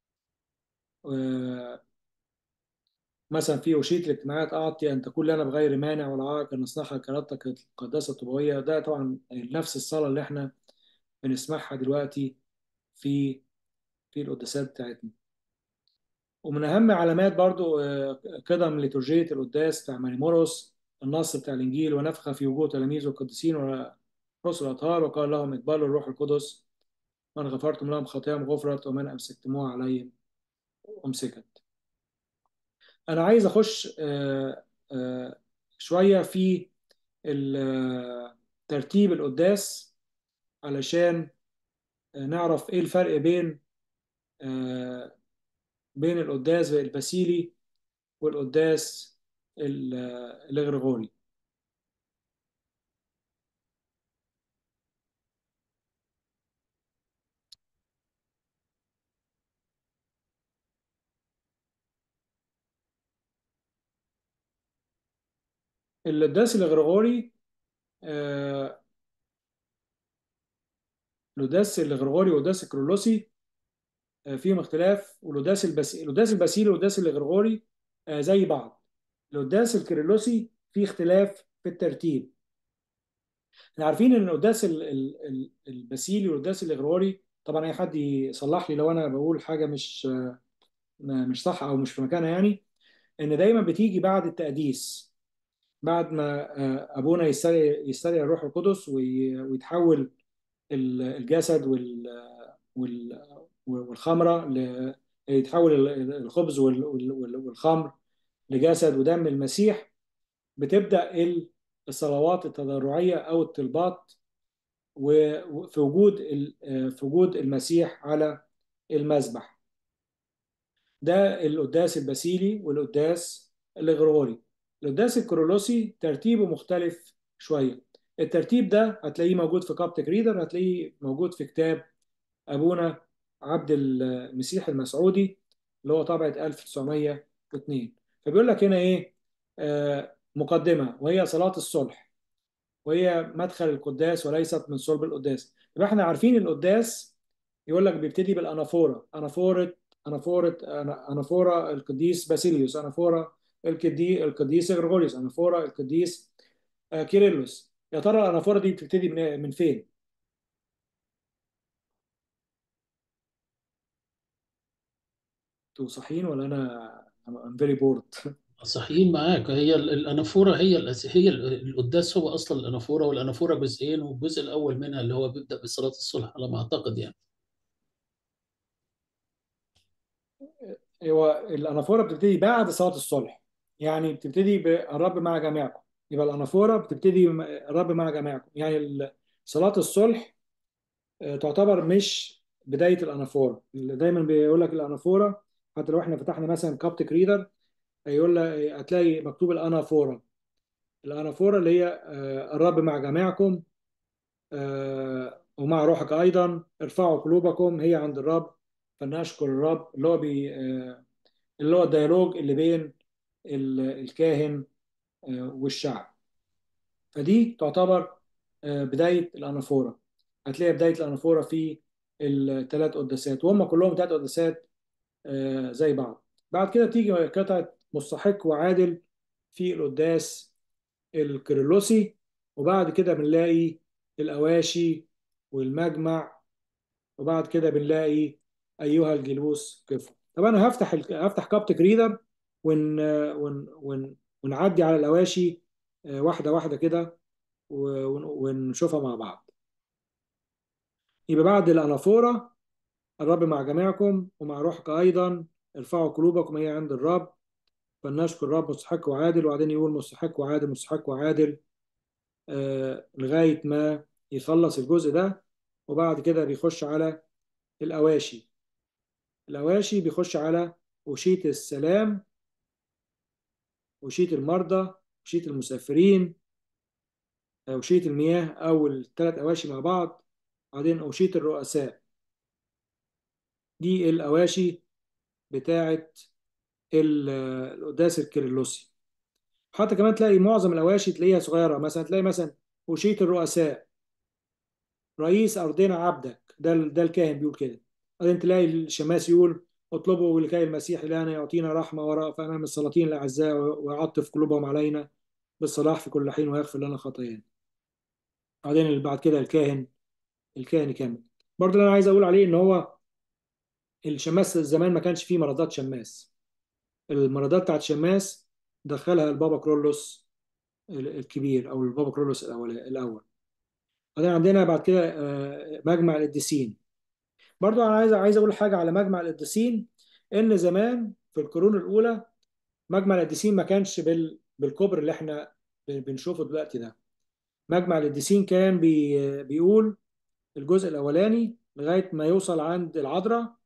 آه، مثلا في أشية الاجتماعات أعطي أن تكون لنا بغير مانع ولا عائق أن نصنعها كرامتك القداسة الطبوية ده طبعا نفس الصلاة اللي احنا بنسمعها دلوقتي في في القداسات بتاعتنا ومن أهم علامات برضو آه، قدم ليتورجية القداس بتاع ماريموروس النص بتاع الإنجيل ونفخ في وجوه تلاميذه القديسين ورسل الأطهار وقال لهم اقبلوا الروح القدس من غفرتم لهم خطاياهم غفرت ومن أمسكتموها عليهم أمسكت أنا عايز أخش آه، آه، شوية في ال- ترتيب القداس علشان نعرف إيه الفرق بين آه، بين القداس الباسيلي والقداس ال- الغريغوري القداس الغريغوري آه، القداس الغريغوري والقداس الكرولوسي آه، فيهم اختلاف والقداس الباسيلي القداس الباسيلي والقداس الغريغوري آه، زي بعض القداس الكرولوسي فيه اختلاف في الترتيب احنا عارفين ان القداس ال- ال- ال- الباسيلي والقداس الغريغوري طبعا اي حد يصلح لي لو انا بقول حاجه مش مش صح او مش في مكانها يعني ان دايما بتيجي بعد التقديس بعد ما آه، ابونا يستدعي يستدعي الروح القدس وي- ويتحول ال- الجسد وال وال والخمره ل- يتحول ال- الخبز وال- وال- والخمر لجسد ودم المسيح بتبدا ال- الصلوات التضرعيه او الطلبات وفي وجود ال- آه، في وجود المسيح على المذبح ده القداس الباسيلي والقداس الغرغوري القداس الكرولوسي ترتيبه مختلف شوية الترتيب ده هتلاقيه موجود في كابتك ريدر هتلاقيه موجود في كتاب أبونا عبد المسيح المسعودي اللي هو طبعة 1902 فبيقول لك هنا إيه آه مقدمة وهي صلاة الصلح وهي مدخل القداس وليست من صلب القداس يبقى احنا عارفين القداس يقول لك بيبتدي بالانافوره انافوره انافوره أنا- انافوره القديس باسيليوس انافوره القديس القديس غريغوريوس انافوره القديس آه، كيرلس يا ترى الانافوره دي بتبتدي من من فين؟ انتوا صحيين ولا انا I'm very bored صحيين معاك هي ال- الأنافورة هي الأس... هي ال- القداس هو أصلا الأنافورة والأنافورة جزئين والجزء الأول منها اللي هو بيبدأ بصلاة الصلح على ما أعتقد يعني هو الانافوره بتبتدي بعد صلاه الصلح يعني بتبتدي بالرب مع جميعكم يبقى الانافوره بتبتدي م- الرب مع جميعكم يعني ال- صلاه الصلح آه، تعتبر مش بدايه الانافوره اللي دايما بيقول لك الانافوره حتى لو احنا فتحنا مثلا كابتك ريدر هيقول لك هتلاقي مكتوب الانافوره الانافوره اللي هي آه، الرب مع جميعكم آه، ومع روحك ايضا ارفعوا قلوبكم هي عند الرب فلنشكر الرب اللي هو بي آه، اللي هو الديالوج اللي بين ال- الكاهن آه، والشعب فدي تعتبر آه، بداية الأنافورة هتلاقي بداية الأنافورة في الثلاث قداسات وهم كلهم ثلاث قداسات آه، زي بعض بعد كده تيجي قطعة مستحق وعادل في القداس الكيرلسي وبعد كده بنلاقي الأواشي والمجمع وبعد كده بنلاقي أيها الجلوس كفر طب أنا هفتح ال... هفتح كابتك ريدر ون... ون... ون... ونعدي على الأواشي آه، واحدة واحدة كده ون- ونشوفها مع بعض يبقى بعد الأنافورة الرب مع جميعكم ومع روحك أيضا ارفعوا قلوبكم هي عند الرب فلنشكر الرب مستحق وعادل وبعدين يقول مستحق وعادل مستحق وعادل آه لغاية ما يخلص الجزء ده وبعد كده بيخش على الأواشي الأواشي بيخش على أوشية السلام أوشية المرضى أوشية المسافرين أوشية المياه أو الثلاث أواشي مع بعض بعدين أوشية الرؤساء دي الأواشي بتاعة ال- القداس الكيرلسي حتى كمان تلاقي معظم الأواشي تلاقيها صغيرة مثلا تلاقي مثلا أوشية الرؤساء رئيس أرضنا عبدك ده ده الكاهن بيقول كده بعدين تلاقي الشماس يقول اطلبوا لكي المسيح إلهنا يعطينا رحمة ورأف أمام السلاطين الأعزاء ويعطف قلوبهم علينا بالصلاح في كل حين ويغفر لنا خطايانا بعدين بعد كده الكاهن الكاهن يكمل برضه اللي انا عايز اقول عليه ان هو الشماس زمان ما كانش فيه مرضات شماس المرضات بتاعت شماس دخلها البابا كرولوس الكبير او البابا كرولوس الاول الاول بعدين عندنا بعد كده آه، مجمع القديسين برضو انا عايز عايز اقول حاجه على مجمع القديسين ان زمان في القرون الاولى مجمع القديسين ما كانش بال بالكبر اللي احنا بنشوفه دلوقتي ده مجمع القديسين كان بي بيقول الجزء الاولاني لغايه ما يوصل عند العذراء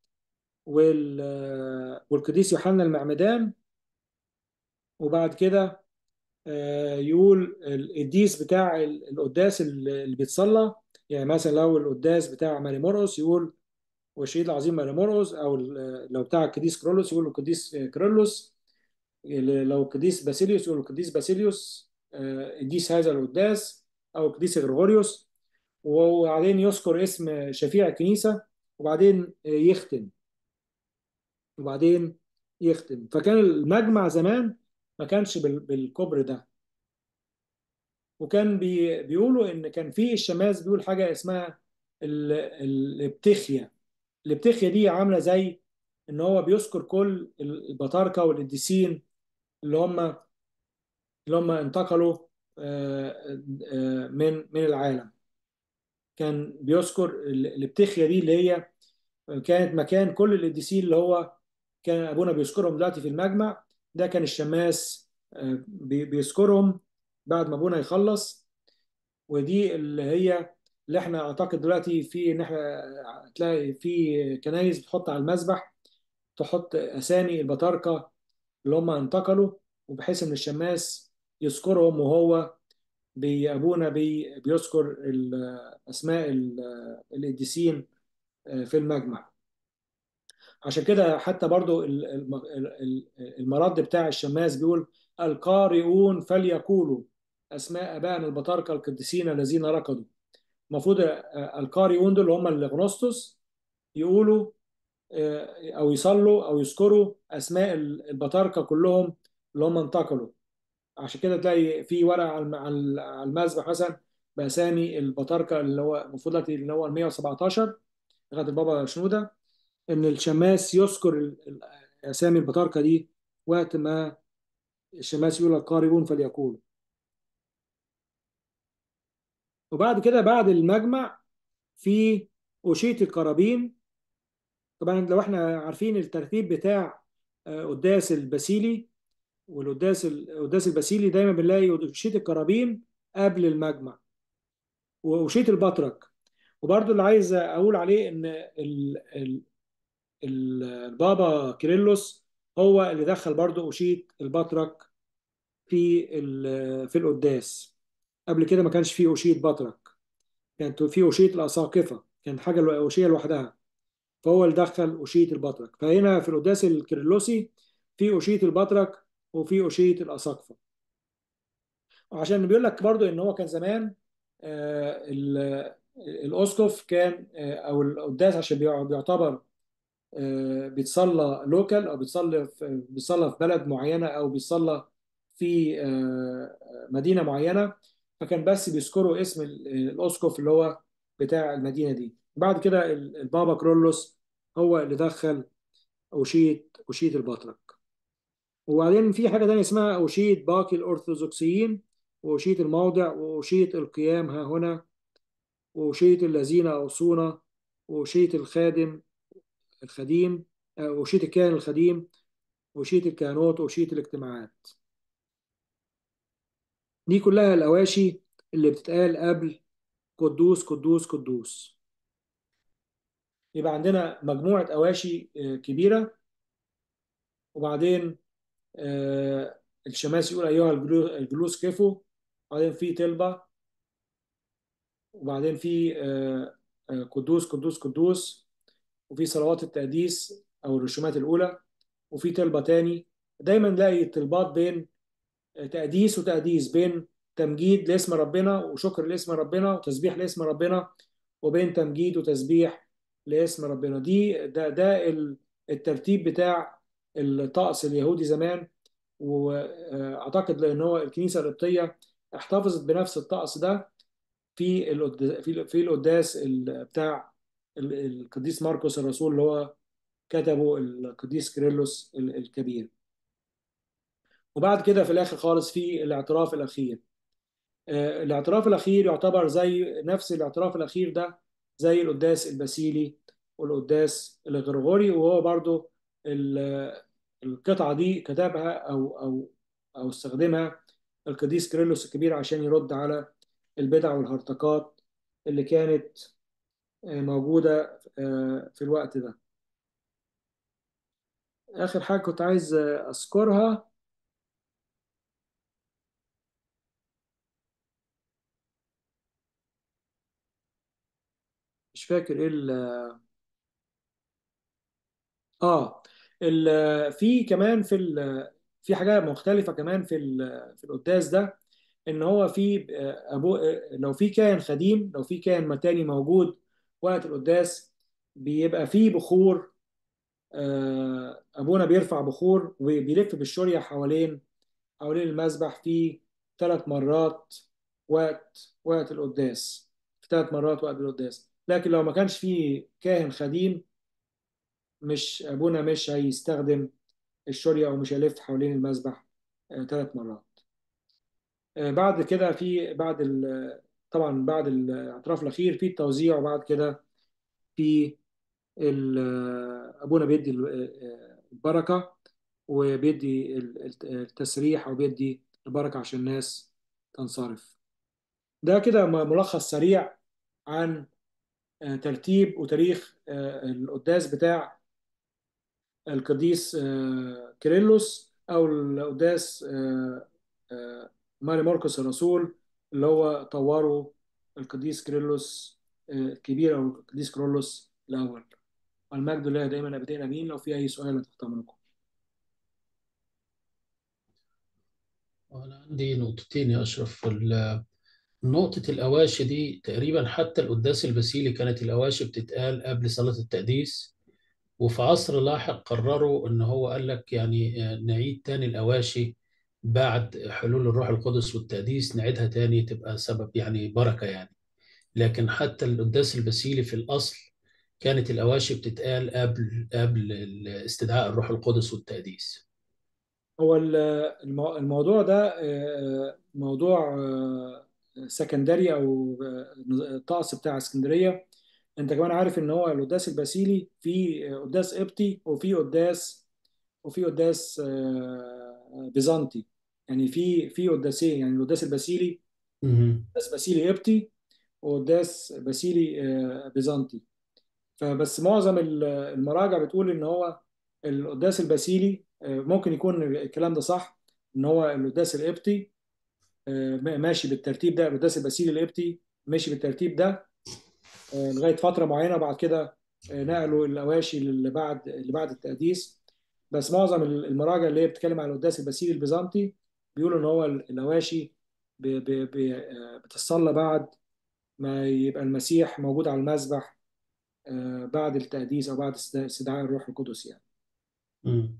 وال والقديس يوحنا المعمدان وبعد كده آه، يقول القديس بتاع القداس اللي بيتصلى يعني مثلا لو القداس بتاع ماري مرقس يقول والشهيد العظيم ماري مرقس او لو بتاع القديس كرولوس يقول القديس كرولوس لو القديس باسيليوس يقول القديس باسيليوس آه، قديس هذا القداس او القديس غريغوريوس وبعدين يذكر اسم شفيع الكنيسه وبعدين يختم وبعدين يختم فكان المجمع زمان ما كانش بالكبر ده وكان بي بيقولوا ان كان في الشماس بيقول حاجه اسمها الابتخيا الابتخيا دي عامله زي ان هو بيذكر كل البطاركه والقديسين اللي هم اللي هم انتقلوا آه، آه، من من العالم كان بيذكر الابتخيا دي اللي هي كانت مكان كل القديسين اللي هو كان ابونا بيذكرهم دلوقتي في المجمع ده كان الشماس آه، بيذكرهم بعد ما ابونا يخلص ودي اللي هي اللي احنا اعتقد دلوقتي في ان احنا تلاقي في كنايس بتحط على المذبح تحط اسامي البطاركه اللي هم انتقلوا وبحيث ان الشماس يذكرهم وهو بابونا بي بيذكر اسماء القديسين آه، في المجمع عشان كده حتى برضو المرد بتاع الشماس بيقول القارئون فليقولوا اسماء ابائنا البطاركه القديسين الذين ركضوا المفروض القارئون دول هم الاغنوستوس يقولوا آه، او يصلوا او يذكروا اسماء البطاركه كلهم اللي هم انتقلوا عشان كده تلاقي في ورقه على المذبح مثلا باسامي البطاركه اللي هو المفروض اللي هو ال 117 لغايه البابا شنوده ان الشماس يذكر اسامي البطاركه دي وقت ما الشماس يقول القارئون فليقولوا وبعد كده بعد المجمع في أوشية القرابين طبعا لو احنا عارفين الترتيب بتاع آه، قداس الباسيلي والقداس القداس الباسيلي دايما بنلاقي أوشية القرابين قبل المجمع وأوشية البطرك وبرضو اللي عايز أقول عليه إن البابا كيرلس هو اللي دخل برضو أوشية البطرك في في القداس قبل كده ما كانش فيه أوشية بطرك كانت في أوشية الأساقفة كانت حاجة أوشية لوحدها فهو اللي دخل أوشية البطرك فهنا في القداس الكيرلسي في أوشية البطرك وفي أوشية الأساقفة وعشان بيقول لك برضو إن هو كان زمان آه، الأسقف كان آه، أو القداس عشان بيعتبر آه، بيتصلى لوكال او بيتصلى في بيتصلى في بلد معينه او بيتصلى في آه، مدينه معينه فكان بس بيذكروا اسم الاسقف اللي هو بتاع المدينه دي بعد كده البابا كرولوس هو اللي دخل اوشيه اوشيه البطرك وبعدين في حاجه ثانيه اسمها اوشيه باقي الارثوذكسيين واوشيه الموضع واوشيه القيام ها هنا واوشيه الذين اوصونا واوشيه الخادم الخديم آه، وشيت الكاهن الخديم وشيت الكهنوت وشيت الاجتماعات دي كلها الأواشي اللي بتتقال قبل قدوس قدوس قدوس يبقى عندنا مجموعة أواشي آه، كبيرة وبعدين آه، الشماس يقول أيها الجلوس كفوا وبعدين في طلبة وبعدين في قدوس قدوس قدوس وفي صلوات التقديس او الرسومات الاولى وفي طلبه تاني دايما نلاقي الطلبات بين تقديس وتقديس بين تمجيد لاسم ربنا وشكر لاسم ربنا وتسبيح لاسم ربنا وبين تمجيد وتسبيح لاسم ربنا دي ده ده ال- الترتيب بتاع الطقس اليهودي زمان واعتقد لان هو الكنيسه القبطيه احتفظت بنفس الطقس ده في القد- في في القداس ال- بتاع ال- القديس مرقس الرسول اللي هو كتبه القديس كيرلس ال- الكبير وبعد كده في الاخر خالص في الاعتراف الاخير آه، الاعتراف الاخير يعتبر زي نفس الاعتراف الاخير ده زي القداس الباسيلي والقداس الغرغوري وهو برضو ال- القطعه دي كتبها او او او استخدمها القديس كيرلس الكبير عشان يرد على البدع والهرطقات اللي كانت آه، موجوده آه، في الوقت ده اخر حاجه كنت عايز آه، اذكرها مش فاكر ايه ال- اه ال- في كمان في ال- في حاجه مختلفه كمان في ال- في القداس ده ان هو في آه، ابو آه، لو في كاهن خديم لو في كاهن متاني موجود وقت القداس بيبقى فيه بخور آه، ابونا بيرفع بخور وبيلف بالشوريه حوالين حوالين المذبح في ثلاث مرات وقت وقت القداس في ثلاث مرات وقت القداس لكن لو ما كانش في كاهن خديم مش ابونا مش هيستخدم الشوريه او مش هيلف حوالين المذبح ثلاث مرات آه، بعد كده في بعد ال- طبعا بعد الاعتراف الاخير في التوزيع وبعد كده في ال- ابونا بيدي ال- البركه وبيدي ال- التسريح او بيدي البركه عشان الناس تنصرف ده كده م- ملخص سريع عن آه، ترتيب وتاريخ آه، القداس بتاع القديس آه، كيرلس او القداس آه، آه، ماري ماركوس الرسول اللي هو طوره القديس كيرلس آه، الكبير او القديس كيرلس الاول والمجد لله دائما ابدين امين لو في اي سؤال تحت امركم أنا عندي نقطتين يا أشرف ال- نقطة الأواشي دي تقريبا حتى القداس الباسيلي كانت الأواشي بتتقال قبل صلاة التقديس وفي عصر لاحق قرروا إن هو قال لك يعني آه، نعيد تاني الأواشي بعد حلول الروح القدس والتقديس نعيدها تاني تبقى سبب يعني بركة يعني لكن حتى القداس الباسيلي في الأصل كانت الأواشي بتتقال قبل قبل استدعاء الروح القدس والتقديس هو ال- المو- الموضوع ده آه، موضوع آه، سكندري او آه، الطقس بتاع اسكندريه انت كمان عارف ان هو القداس الباسيلي في قداس قبطي وفي قداس وفي قداس آه، بيزنطي يعني في في قداسين يعني القداس الباسيلي مهم. قداس باسيلي قبطي وقداس باسيلي آه، بيزنطي فبس معظم ال- المراجع بتقول ان هو القداس الباسيلي آه، ممكن يكون الكلام ده صح ان هو القداس القبطي آه، ماشي بالترتيب ده القداس الباسيلي القبطي ماشي بالترتيب ده آه، لغايه فتره معينه بعد كده آه، نقلوا الاواشي اللي بعد اللي بعد التقديس بس معظم المراجع اللي هي بتتكلم عن القداس الباسيلي البيزنطي بيقولوا ان هو الاواشي ب- ب- ب- آه، بتصلى بعد ما يبقى المسيح موجود على المذبح آه، بعد التقديس او بعد است- استدعاء الروح القدس يعني مم.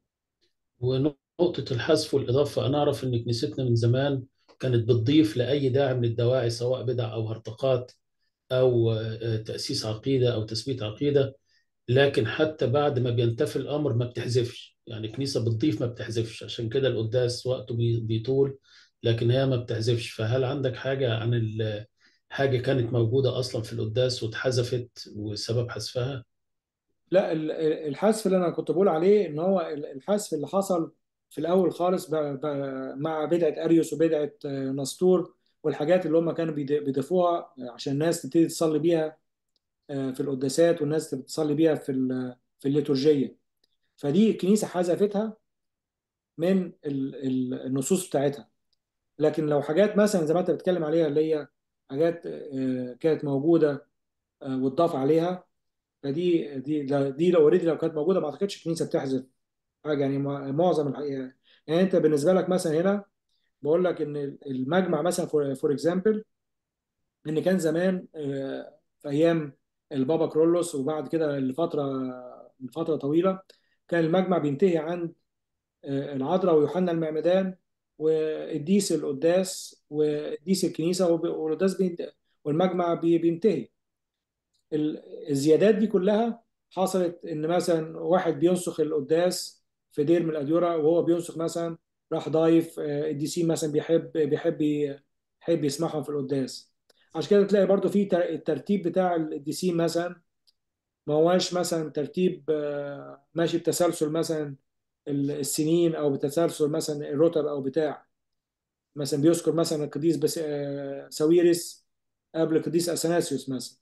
ونقطة الحذف والإضافة أنا أعرف إن كنيستنا من زمان كانت بتضيف لأي داعي من الدواعي سواء بدع أو هرطقات أو آه، تأسيس عقيدة أو تثبيت عقيدة لكن حتى بعد ما بينتفي الأمر ما بتحذفش يعني كنيسة بتضيف ما بتحذفش عشان كده القداس وقته بي- بيطول لكن هي ما بتحذفش فهل عندك حاجة عن ال- حاجة كانت موجودة أصلا في القداس واتحذفت وسبب حذفها؟ لا ال- ال- الحذف اللي انا كنت بقول عليه ان هو ال- الحذف اللي حصل في الاول خالص ب- ب- مع بدعه اريوس وبدعه آه، نسطور والحاجات اللي هم كانوا بيض- بيضيفوها عشان الناس تبتدي تصلي بيها آه، في القداسات والناس بتصلي بيها في ال- في الليتورجيه فدي الكنيسه حذفتها من ال- ال- النصوص بتاعتها لكن لو حاجات مثلا زي ما انت بتتكلم عليها اللي هي حاجات آه، كانت موجوده آه، واتضاف عليها فدي دي لا- دي لو اوريدي لو كانت موجوده ما اعتقدش الكنيسه بتحذف حاجه يعني مع- معظم الحقيقه يعني انت بالنسبه لك مثلا هنا بقول لك ان المجمع مثلا فور اكزامبل ان كان زمان آه، في ايام البابا كرولوس وبعد كده لفتره لفتره طويله كان المجمع بينتهي عند آه، العذراء ويوحنا المعمدان والقديس القداس وقديس الكنيسه وب- والقداس بينت- والمجمع بي- بينتهي ال- الزيادات دي كلها حصلت ان مثلا واحد بينسخ القداس في دير من الاديره وهو بينسخ مثلا راح ضايف آه، الديسين مثلا بيحب بيحب يحب يسمعهم في القداس عشان كده تلاقي برضو في تر- الترتيب بتاع الديسين مثلا ما هواش مثلا ترتيب آه، ماشي بتسلسل مثلا ال- السنين او بتسلسل مثلا الرتب او بتاع مثلا بيذكر مثلا القديس بس آه، ساويرس قبل القديس اثناسيوس مثلا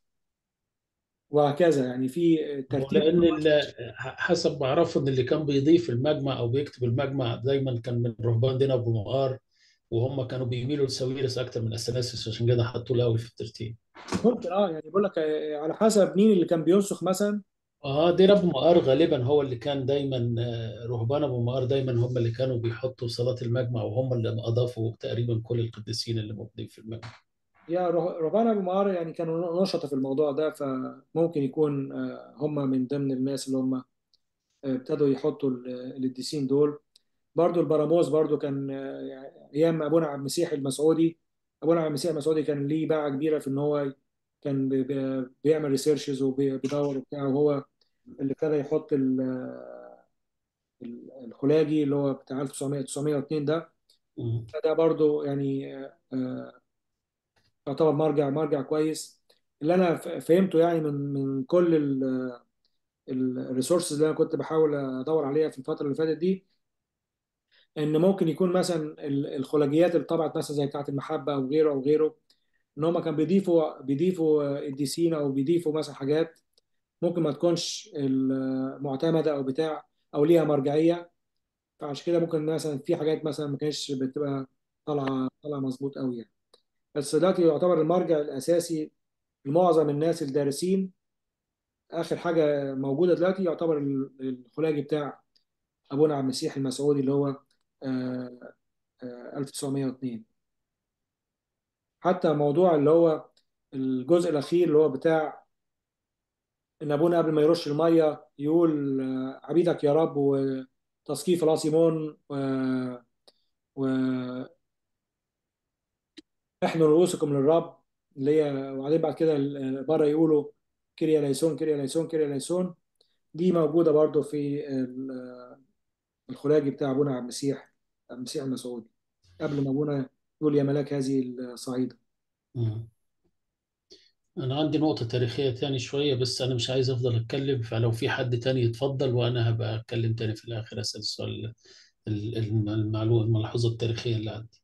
وهكذا يعني في هو ترتيب لان ال- حسب ما اعرفه ان اللي كان بيضيف المجمع او بيكتب المجمع دايما كان من رهبان دينا ابو مقار وهم كانوا بيميلوا لساويرس اكتر من اثناسيوس عشان كده حطوه الاول في الترتيب ممكن اه يعني بيقول لك آه، على حسب مين اللي كان بينسخ مثلا اه دير ابو مقار غالبا هو اللي كان دايما آه، رهبان ابو مقار دايما هم اللي كانوا بيحطوا صلاة المجمع وهم اللي اضافوا تقريبا كل القديسين اللي موجودين في المجمع يا ره- رهبان ابو مار يعني كانوا نشطة في الموضوع ده فممكن يكون آه، هم من ضمن الناس اللي هم آه، ابتدوا يحطوا ال- القديسين دول برضو البراموس برضو كان آه، يعني ايام ابونا عبد المسيح المسعودي ابونا عبد المسيح المسعودي كان ليه باعة كبيرة في ان هو كان بي- بي- بيعمل ريسيرشز وبيدور وبتاع وهو اللي ابتدى يحط ال- ال- الخلاجي اللي هو بتاع 1900 902 ده مم. فده برضو يعني آه، آه، يعتبر مرجع مرجع كويس اللي انا ف- فهمته يعني من من كل الريسورسز اللي انا كنت بحاول ادور عليها في الفتره اللي فاتت دي ان ممكن يكون مثلا ال- الخلاجيات اللي طبعت مثلا زي بتاعه المحبه او غيره او غيره ان هم كانوا بيضيفوا بيضيفوا قديسين او بيضيفوا مثلا حاجات ممكن ما تكونش معتمده او بتاع او ليها مرجعيه فعشان كده ممكن مثلا في حاجات مثلا ما كانتش بتبقى طالعه طالعه مظبوط قوي يعني بس دلوقتي يعتبر المرجع الاساسي لمعظم الناس الدارسين اخر حاجه موجوده دلوقتي يعتبر ال- الخلاجي بتاع ابونا عبد المسيح المسعودي اللي هو آه، آه، 1902 حتى موضوع اللي هو الجزء الاخير اللي هو بتاع ان ابونا قبل ما يرش الميه يقول آه، عبيدك يا رب وتسقيف العاصمون واحنوا رؤوسكم للرب اللي هي وبعدين بعد كده ال- بره يقولوا كيريا ليسون كيريا ليسون كيريا ليسون دي موجوده برضو في ال- الخلاجي بتاع ابونا عبد المسيح عبد المسيح المسعودي قبل ما ابونا يقول يا ملاك هذه الصعيده مم. انا عندي نقطة تاريخية تاني شوية بس انا مش عايز افضل اتكلم فلو في حد تاني يتفضل وانا هبقى اتكلم تاني في الاخر اسال السؤال ال- الم- المعلومة الملحوظة التاريخية اللي عندي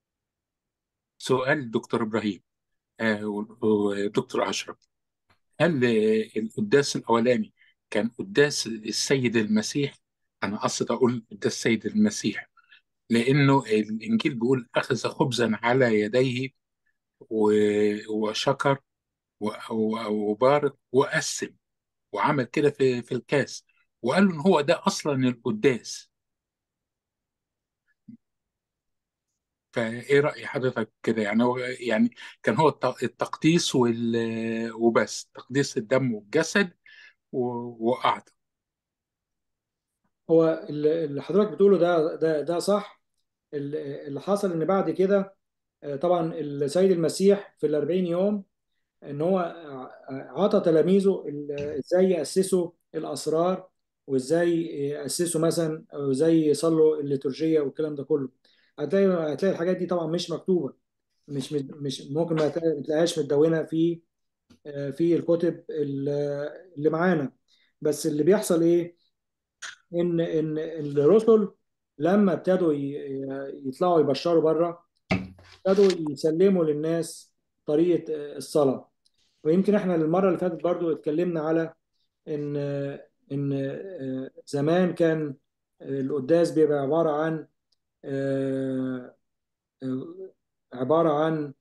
سؤال دكتور إبراهيم آه، ودكتور أشرف هل آه، القداس الأولاني كان قداس السيد المسيح أنا قصد أقول قداس السيد المسيح لأنه الإنجيل بيقول أخذ خبزا على يديه و- وشكر و- و- وبارك وقسم وعمل كده في في الكاس وقال له إن هو ده أصلا القداس فإيه رأي حضرتك كده يعني هو يعني كان هو الت- التقديس وال- وبس تقديس الدم والجسد و- وأعطى هو اللي اللي حضرتك بتقوله ده ده ده صح اللي اللي حصل ان بعد كده آه، طبعا السيد المسيح في الأربعين يوم ان هو ع- عطى تلاميذه ال- ازاي يأسسوا الأسرار وازاي يأسسوا مثلا أو ازاي يصلوا الليتورجية والكلام ده كله هتلاقي هتلاقي الحاجات دي طبعا مش مكتوبة مش مش ممكن ما تلاقي- ما تلاقيهاش متدونة في آه، في الكتب ال- اللي معانا بس اللي بيحصل ايه ان ان الرسل لما ابتدوا ي- يطلعوا يبشروا بره ابتدوا يسلموا للناس طريقة الصلاة ويمكن احنا المرة اللي فاتت برضو اتكلمنا على ان ان زمان كان القداس بيبقى عبارة عن عبارة عن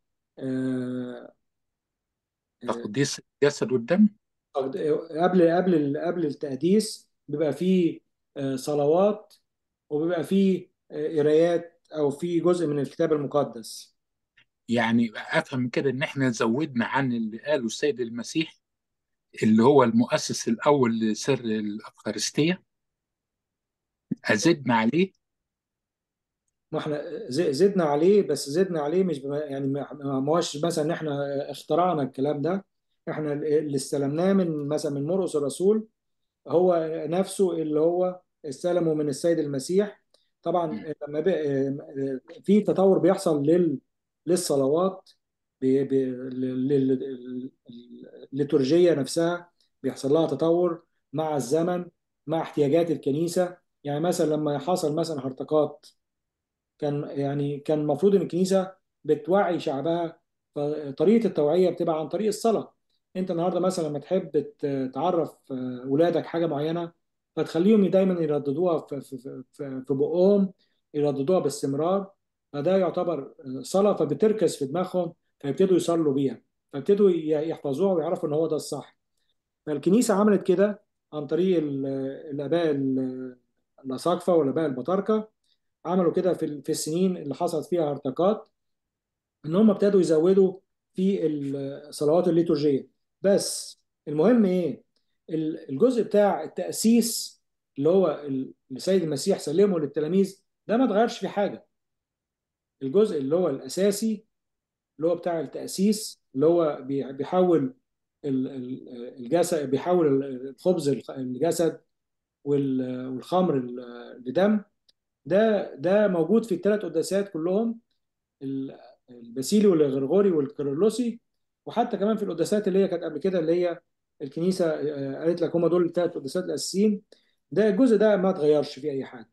تقديس الجسد والدم قبل قبل قبل التقديس بيبقى فيه صلوات وبيبقى فيه قرايات او في جزء من الكتاب المقدس يعني افهم من كده ان احنا زودنا عن اللي قاله السيد المسيح اللي هو المؤسس الاول لسر الافخارستيه ازدنا عليه ما احنا ز- زدنا عليه بس زدنا عليه مش بما يعني ما ما هوش مثلا ان احنا اخترعنا الكلام ده احنا اللي استلمناه من مثلا من مرقس الرسول هو نفسه اللي هو استلمه من السيد المسيح طبعا لما بي- في تطور بيحصل لل للصلوات بي- بي- لل- لل- الليتورجية نفسها بيحصل لها تطور مع الزمن مع احتياجات الكنيسة يعني مثلا لما حصل مثلا هرطقات كان يعني كان المفروض ان الكنيسه بتوعي شعبها فطريقه التوعيه بتبقى عن طريق الصلاه انت النهارده مثلا لما تحب ت- تعرف آه، ولادك حاجه معينه فتخليهم دايما يرددوها في في في في- في بقهم يرددوها باستمرار فده يعتبر آه، صلاه فبتركز في دماغهم فيبتدوا يصلوا بيها فيبتدوا ي- يحفظوها ويعرفوا ان هو ده الصح فالكنيسه عملت كده عن طريق ال- الاباء ال- الاساقفه والاباء البطاركه عملوا كده في ال- في السنين اللي حصلت فيها هرطقات ان هم ابتدوا يزودوا في الصلوات الليتورجيه بس المهم ايه ال- الجزء بتاع التأسيس اللي هو ال- السيد المسيح سلمه للتلاميذ ده ما اتغيرش في حاجه الجزء اللي هو الاساسي اللي هو بتاع التأسيس اللي هو بي- بيحول ال- ال- الجسد بيحول الخبز الجسد وال- والخمر لدم ده ده موجود في الثلاث قداسات كلهم ال- الباسيلي والغرغوري والكيرلسي وحتى كمان في القداسات اللي هي كانت قبل كده اللي هي الكنيسه آه، قالت لك هم دول الثلاث قداسات الاساسيين ده الجزء ده ما اتغيرش فيه اي حاجه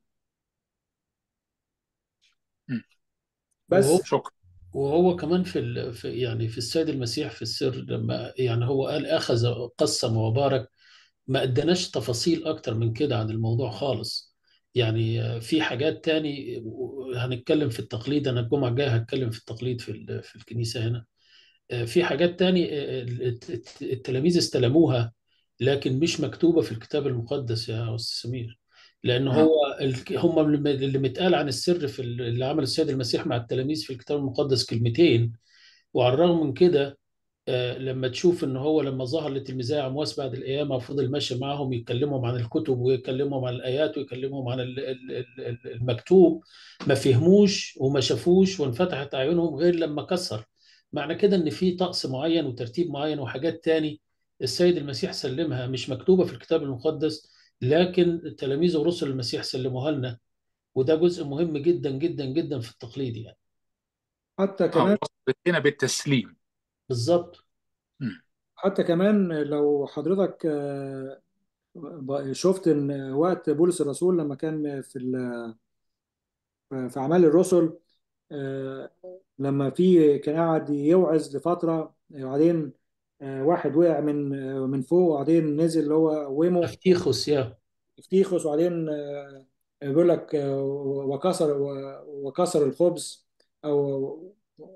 مم. وهو بس شكرا وهو كمان في, ال... في يعني في السيد المسيح في السر لما يعني هو قال اخذ قسم وبارك ما اداناش تفاصيل اكتر من كده عن الموضوع خالص يعني آه، في حاجات تاني هنتكلم في التقليد انا الجمعه الجايه هتكلم في التقليد في ال- في الكنيسه هنا آه، في حاجات تاني آه، الت- الت- التلاميذ استلموها لكن مش مكتوبة في الكتاب المقدس يا أستاذ سمير لأن آه. هو ال- هم اللي اللي متقال عن السر في ال- اللي عمل السيد المسيح مع التلاميذ في الكتاب المقدس كلمتين وعلى الرغم من كده آه، لما تشوف ان هو لما ظهر لتلميذي عمواس بعد القيامه فضل ماشي معاهم يكلمهم عن الكتب ويكلمهم عن الايات ويكلمهم عن ال- ال- ال- المكتوب ما فهموش وما شافوش وانفتحت اعينهم غير لما كسر معنى كده ان في طقس معين وترتيب معين وحاجات تاني السيد المسيح سلمها مش مكتوبه في الكتاب المقدس لكن تلاميذ ورسل المسيح سلموها لنا وده جزء مهم جدا جدا جدا في التقليد يعني حتى اه كمان وصلت لنا بالتسليم بالظبط مم. حتى كمان لو حضرتك آه، ب- شفت ان وقت بولس الرسول لما كان في ال- في اعمال الرسل آه، لما في كان قاعد يوعظ لفتره وبعدين آه، واحد وقع من آه، من فوق وبعدين نزل اللي هو قومه افتيخوس يا افتيخوس وبعدين آه، بيقول لك آه، وكسر وكسر الخبز او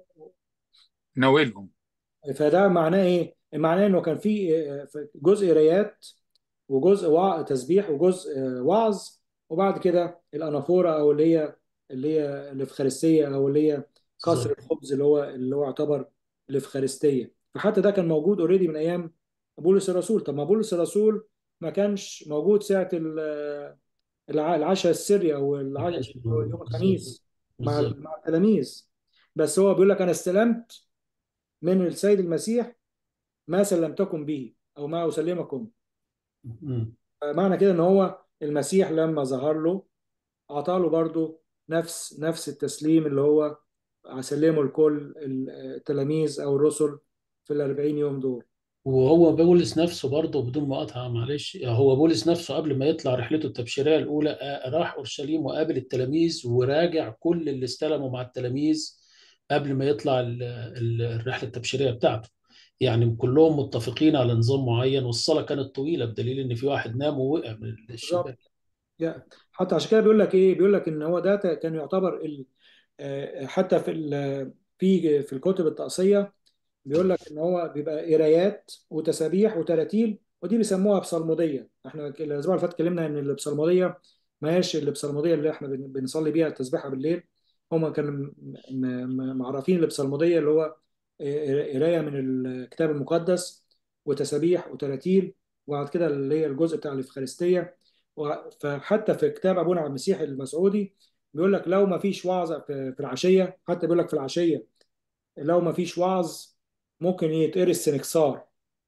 ناولهم فده معناه ايه؟ معناه انه كان في آه، جزء قرايات وجزء وع... تسبيح وجزء آه، وعظ وبعد كده الانافوره او اللي هي اللي هي الافخارستيه او اللي هي كسر بالظبط الخبز اللي هو اللي هو يعتبر الافخارستيه فحتى ده كان موجود اوريدي من ايام بولس الرسول طب ما بولس الرسول ما كانش موجود ساعه ال- الع- العشاء السري او العشاء ماشي يوم بالظبط الخميس مع بالظبط مع التلاميذ بس هو بيقول لك انا استلمت من السيد المسيح ما سلمتكم به او ما اسلمكم مم. معنى كده ان هو المسيح لما ظهر له اعطاله برضو نفس نفس التسليم اللي هو سلمه لكل التلاميذ او الرسل في الأربعين يوم دول وهو بولس نفسه برضه بدون مقاطعة معلش هو بولس نفسه قبل ما يطلع رحلته التبشيرية الأولى آه، راح أورشليم وقابل التلاميذ وراجع كل اللي استلموا مع التلاميذ قبل ما يطلع ال- ال- الرحلة التبشيرية بتاعته يعني كلهم متفقين على نظام معين والصلاة كانت طويلة بدليل إن في واحد نام ووقع من الشباك بالظبط يعني حتى عشان كده بيقول لك ايه بيقول لك ان هو ده كان يعتبر ال... آه، حتى في ال... في في الكتب الطقسيه بيقول لك ان هو بيبقى قرايات وتسابيح وتراتيل ودي بيسموها بصلموديه احنا الاسبوع اللي فات اتكلمنا ان البصلموديه ما هيش البصلموديه اللي احنا بن- بنصلي بيها التسبيحه بالليل هم كانوا م- م- معرفين البصلمودية اللي هو قراية من الكتاب المقدس وتسابيح وتراتيل وبعد كده اللي هي الجزء بتاع الإفخارستية و- فحتى في كتاب أبونا عبد المسيح المسعودي بيقول لك لو ما فيش وعظ في في العشية حتى بيقول لك في العشية لو ما فيش وعظ ممكن يتقري السنكسار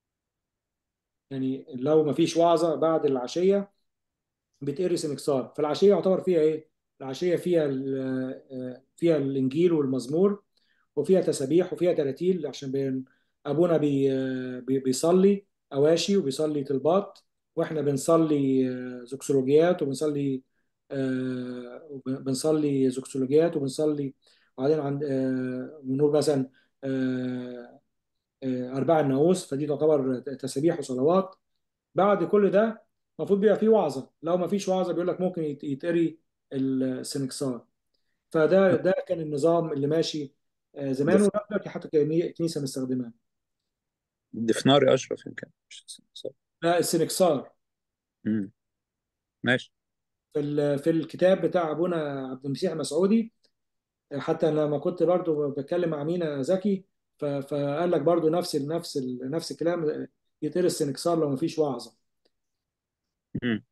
يعني لو ما فيش وعظة بعد العشية بتقري سنكسار فالعشية يعتبر فيها ايه؟ العشية فيها ال- فيها الإنجيل والمزمور وفيها تسابيح وفيها تراتيل عشان بين أبونا بي بي- بيصلي أواشي وبيصلي طلبات وإحنا بنصلي آه، زوكسولوجيات وبنصلي آه، وب- بنصلي زوكسولوجيات وبنصلي وبعدين عند آه، بنقول مثلا آه، آه، أرباع الناموس فدي تعتبر تسابيح وصلوات بعد كل ده المفروض بيبقى فيه وعظة لو ما فيش وعظة بيقول لك ممكن يت- يتقري السنكسار فده ده كان النظام اللي ماشي آه، زمان دف... ولغايه دلوقتي حتى كان الكنيسه مستخدماه دفناري اشرف يمكن مش صح. لا السنكسار مم. ماشي في ال- في الكتاب بتاع ابونا عبد المسيح مسعودي آه، حتى لما كنت برضو بتكلم مع مينا زكي ف- فقال لك برضو نفس ال نفس ال نفس الكلام آه، يتقري السنكسار لو ما فيش وعظه مم.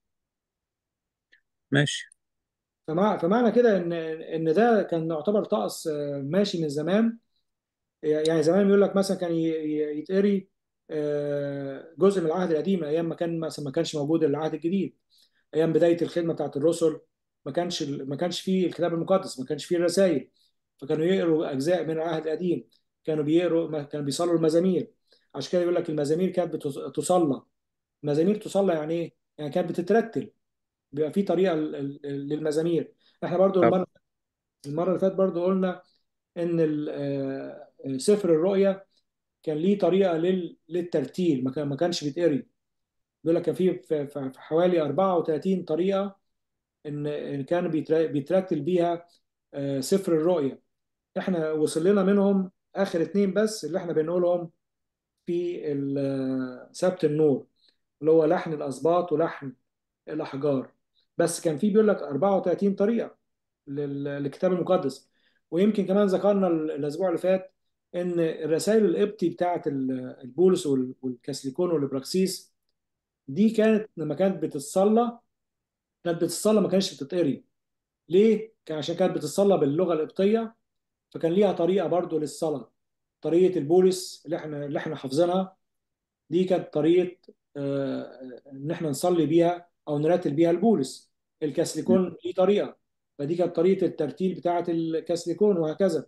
ماشي فمع فمعنى كده ان ان ده كان يعتبر طقس آه، ماشي من زمان يعني زمان بيقول لك مثلا كان ي- ي- يتقري آه، جزء من العهد القديم ايام ما كان مثلا ما كانش موجود العهد الجديد ايام بدايه الخدمه بتاعت الرسل ما كانش ما كانش فيه الكتاب المقدس ما كانش فيه الرسائل فكانوا يقروا اجزاء من العهد القديم كانوا بيقروا ما- كانوا بيصلوا المزامير عشان كده يقول لك المزامير كانت بتص- تصلى مزامير تصلى يعني ايه؟ يعني كانت بتترتل بيبقى في طريقه ل- ل- للمزامير احنا برضو طب المره المره اللي فاتت برضو قلنا ان ال- آه، سفر الرؤيا كان ليه طريقه لل- للترتيل ما كان ما كانش بيتقري بيقول لك كان في في في حوالي 34 طريقه ان إن كان بيتر- بيترتل بيها آه، سفر الرؤيا احنا وصل لنا منهم اخر اتنين بس اللي احنا بنقولهم في ال- آه، سبت النور اللي هو لحن الاسباط ولحن الاحجار بس كان في بيقول لك 34 طريقه لل- للكتاب المقدس ويمكن كمان ذكرنا ال- الاسبوع اللي فات ان الرسائل القبطي بتاعت ال- البولس وال- والكاسليكون والابراكسيس دي كانت لما كانت بتتصلى كانت بتتصلى ما كانتش بتتقري ليه؟ كان عشان كانت بتتصلى باللغه القبطيه فكان ليها طريقه برضو للصلاه طريقه البولس اللي احنا اللي احنا حافظينها دي كانت طريقه آه، ان احنا نصلي بيها او نرتل بيها البولس الكاسليكون ليه طريقه فدي كانت طريقه الترتيل بتاعه الكاسليكون وهكذا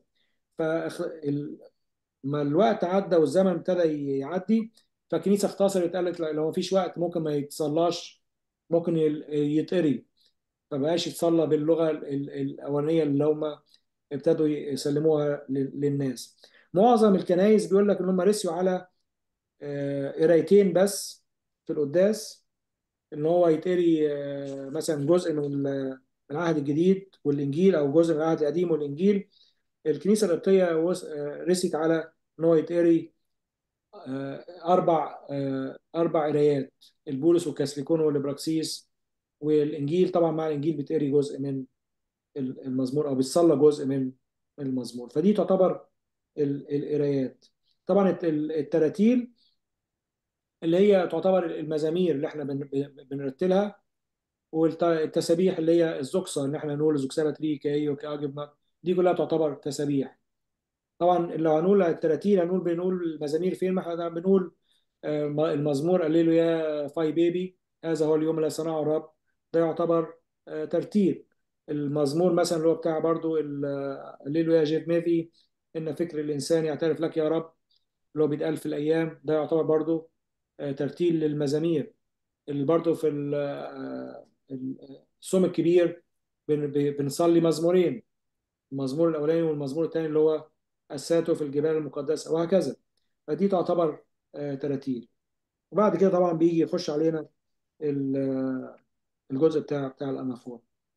فما الوقت عدى والزمن ابتدى يعدي فالكنيسه اختصرت قالت لا، لو ما فيش وقت ممكن ما يتصلاش ممكن يل- يتقري فبقاش يتصلى باللغه ال- ال- الاولانيه اللي هم ابتدوا يسلموها لل- للناس معظم الكنائس بيقول لك ان هم رسيوا على آه، قرايتين بس في القداس ان هو يتقري آه، مثلا جزء من ال- من العهد الجديد والانجيل او جزء من العهد القديم والانجيل الكنيسه القبطيه وس- آه، رست على ان هو يتقري آه، اربع آه، اربع قرايات البولس والكاسليكون والابراكسيس والانجيل طبعا مع الانجيل بتقري جزء من ال- المزمور او بتصلى جزء من المزمور فدي تعتبر ال- القرايات طبعا الت- ال- التراتيل اللي هي تعتبر المزامير اللي احنا بن- بن- بنرتلها والتسابيح اللي هي الزوكسة ان احنا نقول زوكسالة تري كايو كاجب دي كلها تعتبر تسابيح طبعا لو هنقول التراتيل هنقول بنقول المزامير فين ما احنا بنقول آه، المزمور قليلو يا فاي بيبي هذا هو اليوم الذي صنعه الرب ده يعتبر آه، ترتيل المزمور مثلا اللي هو بتاع برضو ال- قليلو يا جيف ميفي ان فكر الانسان يعترف لك يا رب اللي هو بيتقال في الايام ده يعتبر برضو آه، ترتيل للمزامير اللي برضو في ال- آه، الصوم الكبير بن- ب- بنصلي مزمورين المزمور الاولاني والمزمور الثاني اللي هو الساتو في الجبال المقدسه وهكذا فدي تعتبر آه، تراتيل وبعد كده طبعا بيجي يخش علينا ال- آه، الجزء بتاع بتاع الانافور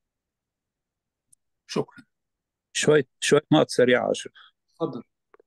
شكرا شوية شوية نقط سريعة أشرف اتفضل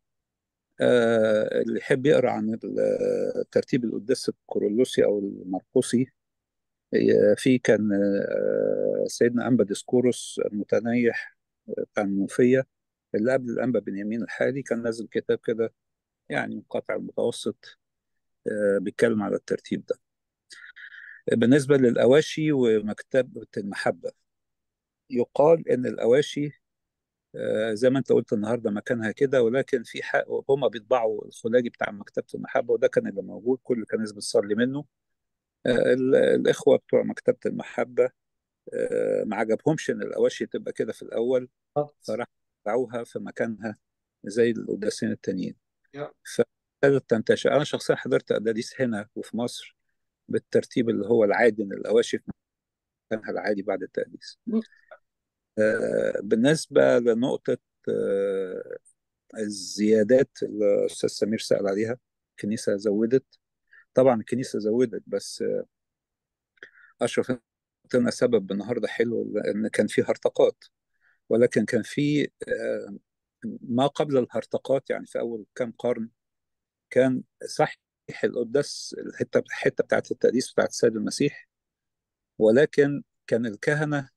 آه اللي يحب يقرأ عن ال- ترتيب القداس الكورولوسي أو المرقسي آه، في كان آه، سيدنا أنبا ديسكوروس المتنيح بتاع المنوفية اللي قبل الأنبا بنيامين الحالي كان نازل كتاب كده يعني منقطع المتوسط آه، بيتكلم على الترتيب ده بالنسبة للأواشي ومكتبة المحبة يقال إن الأواشي آه، زي ما أنت قلت النهاردة مكانها كده ولكن في حق هما بيطبعوا الخلاجي بتاع مكتبة المحبة وده كان اللي موجود كل كنيسة بتصلي منه آه، ال- الإخوة بتوع مكتبة المحبة آه، ما عجبهمش إن الأواشي تبقى كده في الأول فراح دعوها في مكانها زي القداسين التانيين يا. فابتدت تنتشر أنا شخصيا حضرت قداديس هنا وفي مصر بالترتيب اللي هو العادي إن الأواشي في مكانها العادي بعد التقديس آه، بالنسبة لنقطة آه، الزيادات اللي الأستاذ سمير سأل عليها الكنيسة زودت طبعا الكنيسة زودت بس آه، أشرف قلت لنا سبب النهاردة حلو لأن كان في هرطقات ولكن كان في آه، ما قبل الهرطقات يعني في أول كام قرن كان صحيح القداس الحتة الحتة بتاعت التقديس بتاعت السيد المسيح ولكن كان الكهنة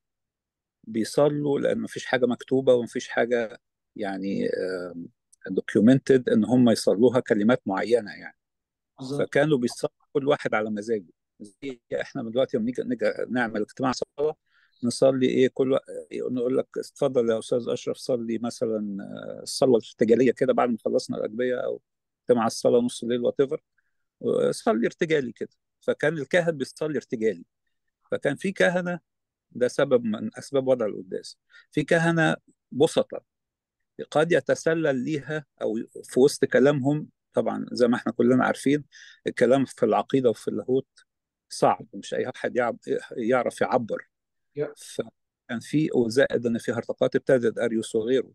بيصلوا لان مفيش حاجه مكتوبه ومفيش حاجه يعني دوكيومنتد ان هم يصلوها كلمات معينه يعني بالظبط فكانوا بيصلوا كل واحد على مزاجه زي احنا من دلوقتي لما نيجي نيجي نعمل اجتماع صلاه نصلي ايه كل وق- نقول لك اتفضل يا استاذ اشرف صلي مثلا آه، الصلوه الارتجاليه كده بعد ما خلصنا الاجبيه او اجتماع الصلاه نص الليل وات ايفر صلي ارتجالي كده فكان الكاهن بيصلي ارتجالي فكان في كهنه ده سبب من اسباب وضع القداس في كهنه بسطة قد يتسلل ليها او في وسط كلامهم طبعا زي ما احنا كلنا عارفين الكلام في العقيده وفي اللاهوت صعب مش اي حد يعب- يعرف يعبر يا. فكان في وزائد ان في هرطقات ابتدت اريوس وغيره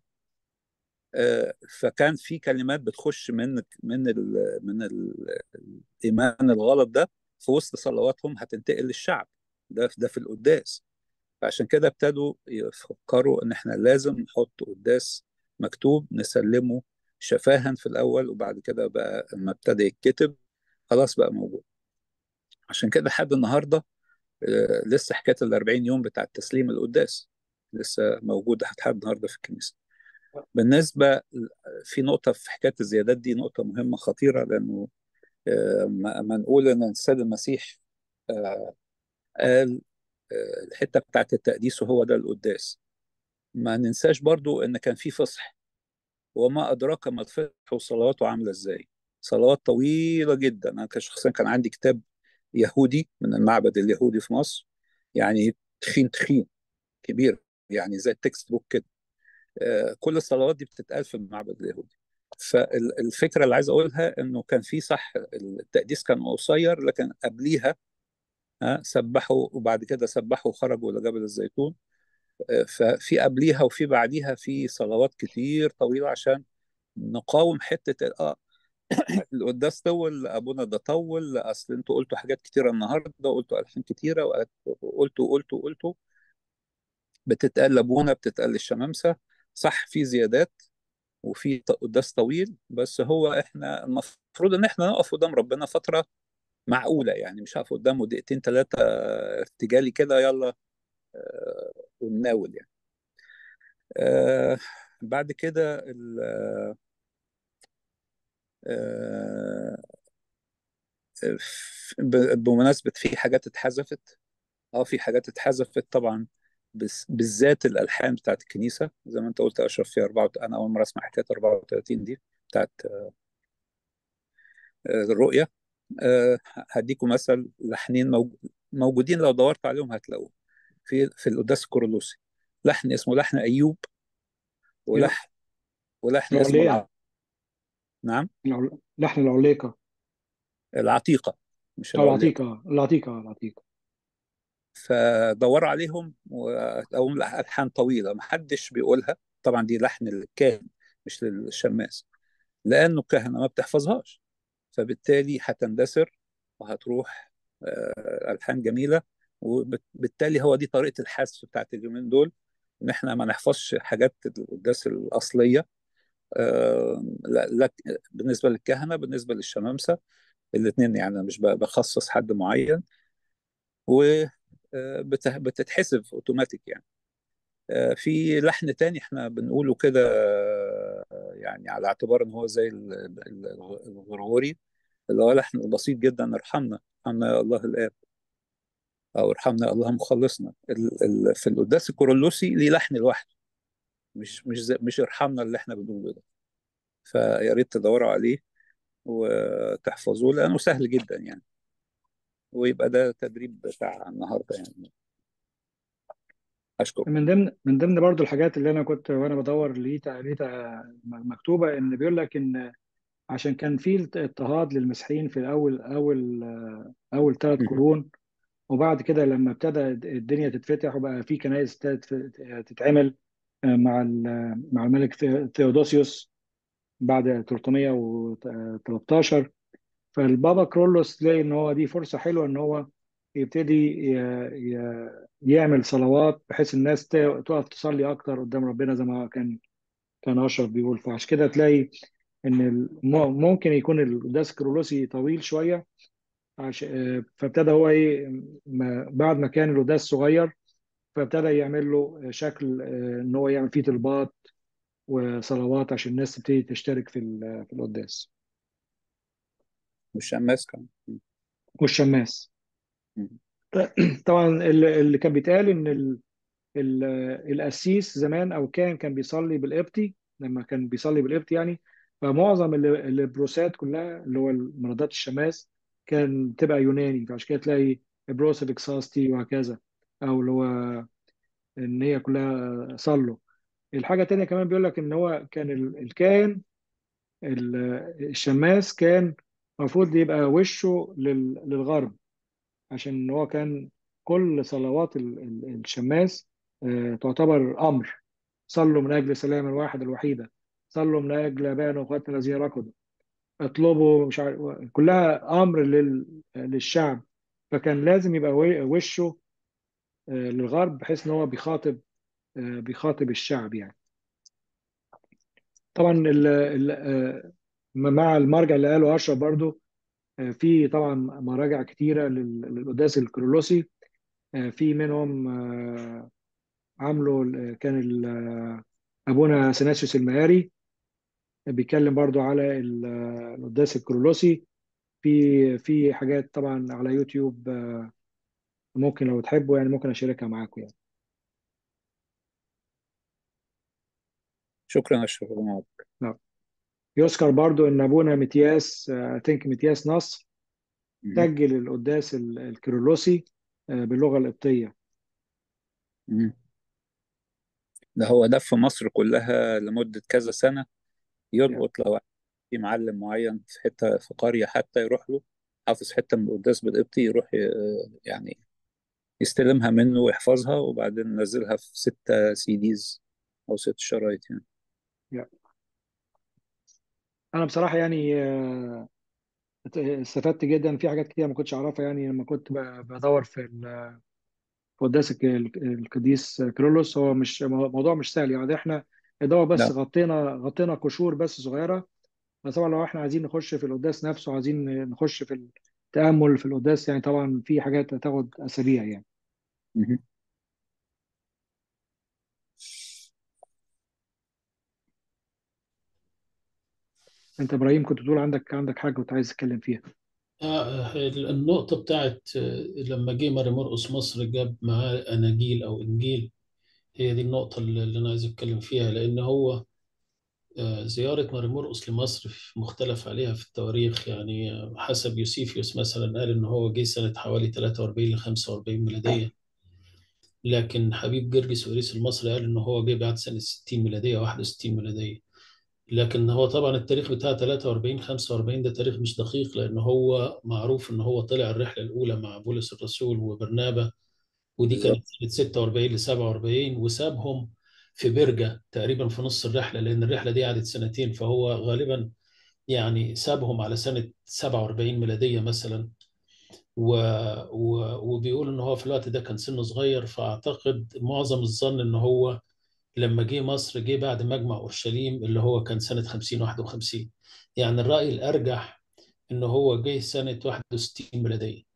آه، فكان في كلمات بتخش من من ال من ال الايمان الغلط ده في وسط صلواتهم هتنتقل للشعب ده ده في القداس فعشان كده ابتدوا يفكروا ان احنا لازم نحط قداس مكتوب نسلمه شفاها في الاول وبعد كده بقى لما ابتدى يتكتب خلاص بقى موجود عشان كده لحد النهارده آه، لسه حكايه ال 40 يوم بتاع تسليم القداس لسه موجوده لحد النهارده في الكنيسه بالنسبه ل- في نقطه في حكايه الزيادات دي نقطه مهمه خطيره لانه آه، ما ما نقول ان السيد المسيح آه، قال آه، الحته بتاعت التقديس وهو ده القداس ما ننساش برضو ان كان في فصح وما ادراك ما الفصح وصلواته عامله ازاي صلوات طويله جدا انا شخصيا كان عندي كتاب يهودي من المعبد اليهودي في مصر يعني تخين تخين كبير يعني زي التكست بوك كده آه، كل الصلوات دي بتتقال في المعبد اليهودي فالفكره اللي عايز اقولها انه كان في صح التقديس كان قصير لكن قبليها ها سبحوا وبعد كده سبحوا وخرجوا لجبل الزيتون ففي قبليها وفي بعديها في صلوات كتير طويلة عشان نقاوم حتة اه القداس طول ابونا ده طول اصل انتوا قلتوا حاجات كتيرة النهارده وقلتوا الحان كتيرة وقلتوا قلتوا قلتوا بتتقال لابونا بتتقال للشمامسة صح في زيادات وفي ط- قداس طويل بس هو احنا المفروض ان احنا نقف قدام ربنا فترة معقولة يعني مش هقف قدامه دقيقتين ثلاثة ارتجالي كده يلا آه، ونناول يعني آه بعد كده ال- آه ب- بمناسبة في حاجات اتحذفت اه في حاجات اتحذفت طبعا بس بالذات الألحان بتاعت الكنيسة زي ما انت قلت يا أشرف في 4 أنا أول مرة أسمع حكاية 34 دي بتاعت آه، الرؤية آه هديكم مثل لحنين موج- موجودين لو دورت عليهم هتلاقوهم في في القداس الكورولوسي لحن اسمه لحن أيوب يا. ولحن ولحن اسمه العليقة الع... نعم العل- لحن العليقة العتيقة مش أو العليقة العتيقة العتيقة العتيقة فدوروا عليهم ولقوهم ألحان طويلة محدش بيقولها طبعا دي لحن للكاهن مش للشماس لأنه الكهنة ما بتحفظهاش فبالتالي هتندثر وهتروح آه، ألحان جميلة وبالتالي هو دي طريقة الحذف بتاعت اليومين دول إن إحنا ما نحفظش حاجات القداس الأصلية آه، لا لا بالنسبة للكهنة بالنسبة للشمامسة الاثنين يعني أنا مش بخصص حد معين وبتتحسب اوتوماتيك يعني آه، في لحن تاني احنا بنقوله كده آه، يعني على اعتبار ان هو زي ال- ال- الغرغوري اللي هو لحن بسيط جدا ارحمنا ارحمنا يا الله الآب او ارحمنا يا الله مخلصنا ال- ال- في القداس الكورولوسي ليه لحن لوحده مش مش زي مش ارحمنا اللي احنا بنقوله ده فيا ريت تدوروا عليه وتحفظوه لانه سهل جدا يعني ويبقى ده تدريب بتاع النهارده يعني اشكرك من ضمن من ضمن برضو الحاجات اللي انا كنت وانا بدور لقيتها لقيتها مكتوبه ان بيقول لك ان عشان كان في اضطهاد للمسيحيين في اول اول اول ثلاث قرون وبعد كده لما ابتدى الدنيا تتفتح وبقى في كنائس ابتدت تتعمل مع ال- مع الملك ثيودوسيوس بعد 313 فالبابا كرولوس تلاقي ان هو دي فرصه حلوه ان هو يبتدي ي- ي- يعمل صلوات بحيث الناس ت- تقف تصلي اكتر قدام ربنا زي ما كان كان اشرف بيقول فعشان كده تلاقي ان الم- ممكن يكون القداس الكرولوسي طويل شويه عش... آه، فابتدى هو ايه ما- بعد ما كان القداس صغير فابتدى يعمل له شكل آه، ان هو يعمل فيه طلبات وصلوات عشان الناس تبتدي تشترك في ال- في القداس والشماس كمان والشماس مم. طبعا اللي اللي كان بيتقال ان ال... ال... القسيس زمان او كان كان بيصلي بالقبطي لما كان بيصلي بالقبطي يعني فمعظم ال- البروسات كلها اللي هو مرادات الشماس كان تبقى يوناني فعشان كده تلاقي بروس اكساستي وهكذا او اللي هو ان هي كلها صلوا الحاجه التانيه كمان بيقول لك ان هو كان ال- الكاهن ال- الشماس كان المفروض يبقى وشه لل- للغرب عشان هو كان كل صلوات ال- ال- الشماس آه، تعتبر امر صلوا من اجل سلام الواحد الوحيده صلوا من اجل ابائنا واخواتنا الذين ركضوا اطلبوا مش عارف كلها امر لل- للشعب فكان لازم يبقى و- وشه آه، للغرب بحيث ان هو بيخاطب آه، بيخاطب الشعب يعني طبعا ال ال آه، مع المرجع اللي قاله اشرف برضو آه، في طبعا مراجع كتيره لل- للقداس الكرولوسي آه، في منهم آه، عامله ال- كان ال- آه، ابونا سناسيوس المقاري بيتكلم برضو على ال- آه، القداس الكرولوسي في في حاجات طبعا على يوتيوب آه، ممكن لو تحبوا يعني ممكن اشاركها معاكم يعني شكرا اشرف الله يعوضك. نعم. يذكر برضو ان ابونا متياس تنك متياس نصر مم. سجل القداس ال- الكيرلسي آه، باللغه القبطيه مم. ده هو ده في مصر كلها لمدة كذا سنة يلقط لو في معلم معين في حتة في قرية حتى يروح له حافظ حتة من القداس بالقبطي يروح ي- يعني يستلمها منه ويحفظها وبعدين ينزلها في ستة سيديز أو ست شرايط يعني انا بصراحه يعني آه، استفدت جدا في حاجات كتير ما كنتش اعرفها يعني لما كنت ب- بدور في ال- في قداس الك- القديس كيرلس هو مش موضوع مش سهل يعني ده احنا يا دوب بس لا غطينا غطينا قشور بس صغيره بس طبعا لو احنا عايزين نخش في القداس نفسه عايزين نخش في التامل في القداس يعني طبعا في حاجات هتاخد اسابيع يعني مهم. انت ابراهيم كنت بتقول عندك عندك حاجه كنت عايز تتكلم فيها آه، النقطة بتاعت آه، لما جه ماري مرقس مصر جاب معاه أناجيل أو إنجيل هي دي النقطة اللي اللي أنا عايز أتكلم فيها لأن هو آه، زيارة ماري مرقس لمصر في- مختلف عليها في التواريخ يعني آه، حسب يوسيفيوس مثلا قال إن هو جه سنة حوالي 43 ل 45 ميلادية لكن حبيب جرجس وريس المصري قال إن هو جه بعد سنة 60 ميلادية 61 ميلادية لكن هو طبعا التاريخ بتاع 43 45 ده تاريخ مش دقيق لأن هو معروف إن هو طلع الرحلة الأولى مع بولس الرسول وبرنابا ودي بالظبط كانت سنة 46 ل 47 وسابهم في برجة تقريبا في نص الرحلة لأن الرحلة دي قعدت سنتين فهو غالبا يعني سابهم على سنة 47 ميلادية مثلا و... و... وبيقول إن هو في الوقت ده كان سنه صغير فأعتقد معظم الظن إن هو لما جه مصر جه بعد مجمع أورشليم اللي هو كان سنة 50 51 يعني الرأي الأرجح إن هو جه سنة 61 ميلادية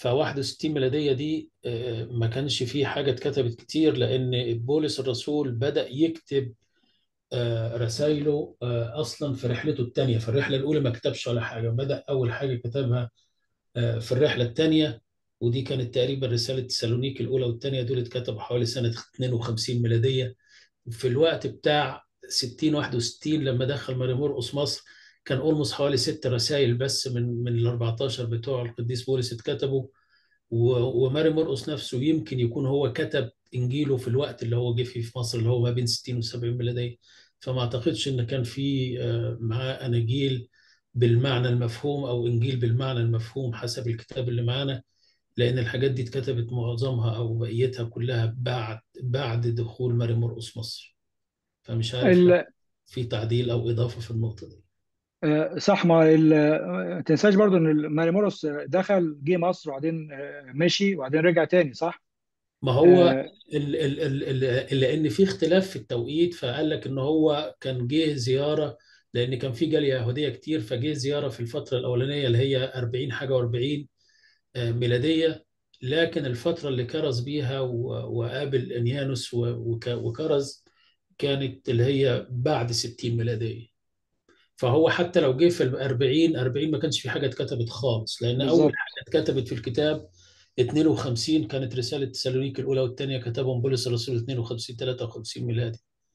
ف 61 ميلادية دي آه، ما كانش فيه حاجة اتكتبت كتير لأن بولس الرسول بدأ يكتب آه، رسائله آه، أصلا في رحلته الثانية في الرحلة الأولى ما كتبش ولا حاجة بدأ أول حاجة كتبها آه، في الرحلة الثانية ودي كانت تقريبا رسالة تسالونيك الأولى والثانية دول اتكتبوا حوالي سنة 52 ميلادية في الوقت بتاع 60 61 لما دخل ماري مرقس مصر كان اولموس حوالي ست رسائل بس من من ال 14 بتوع القديس بولس اتكتبوا و- وماري مرقس نفسه يمكن يكون هو كتب انجيله في الوقت اللي هو جه فيه في مصر اللي هو ما بين 60 و 70 ميلاديه فما اعتقدش ان كان في آه، معاه اناجيل بالمعنى المفهوم او انجيل بالمعنى المفهوم حسب الكتاب اللي معانا لان الحاجات دي اتكتبت معظمها او بقيتها كلها بعد بعد دخول ماري مرقس مصر فمش عارف لو ال- في تعديل او اضافه في النقطه دي آه، صح ما ال- آه، ما تنساش برضو ان ماري مورس دخل جه مصر وبعدين آه، مشي وبعدين رجع تاني صح؟ ما هو آه، ال ال ال ال لان في اختلاف في التوقيت فقال لك ان هو كان جه زياره لان كان في جاليه يهوديه كتير فجه زياره في الفتره الاولانيه اللي هي 40 حاجه و40 ميلاديه لكن الفتره اللي كرز بيها و- وقابل انيانوس و- وك- وكرز كانت اللي هي بعد 60 ميلاديه فهو حتى لو جه في ال 40 40 ما كانش في حاجه اتكتبت خالص لان اول بالظبط حاجه اتكتبت في الكتاب 52 كانت رساله تسالونيك الاولى والثانيه كتبهم بولس الرسول 52 53 ميلادي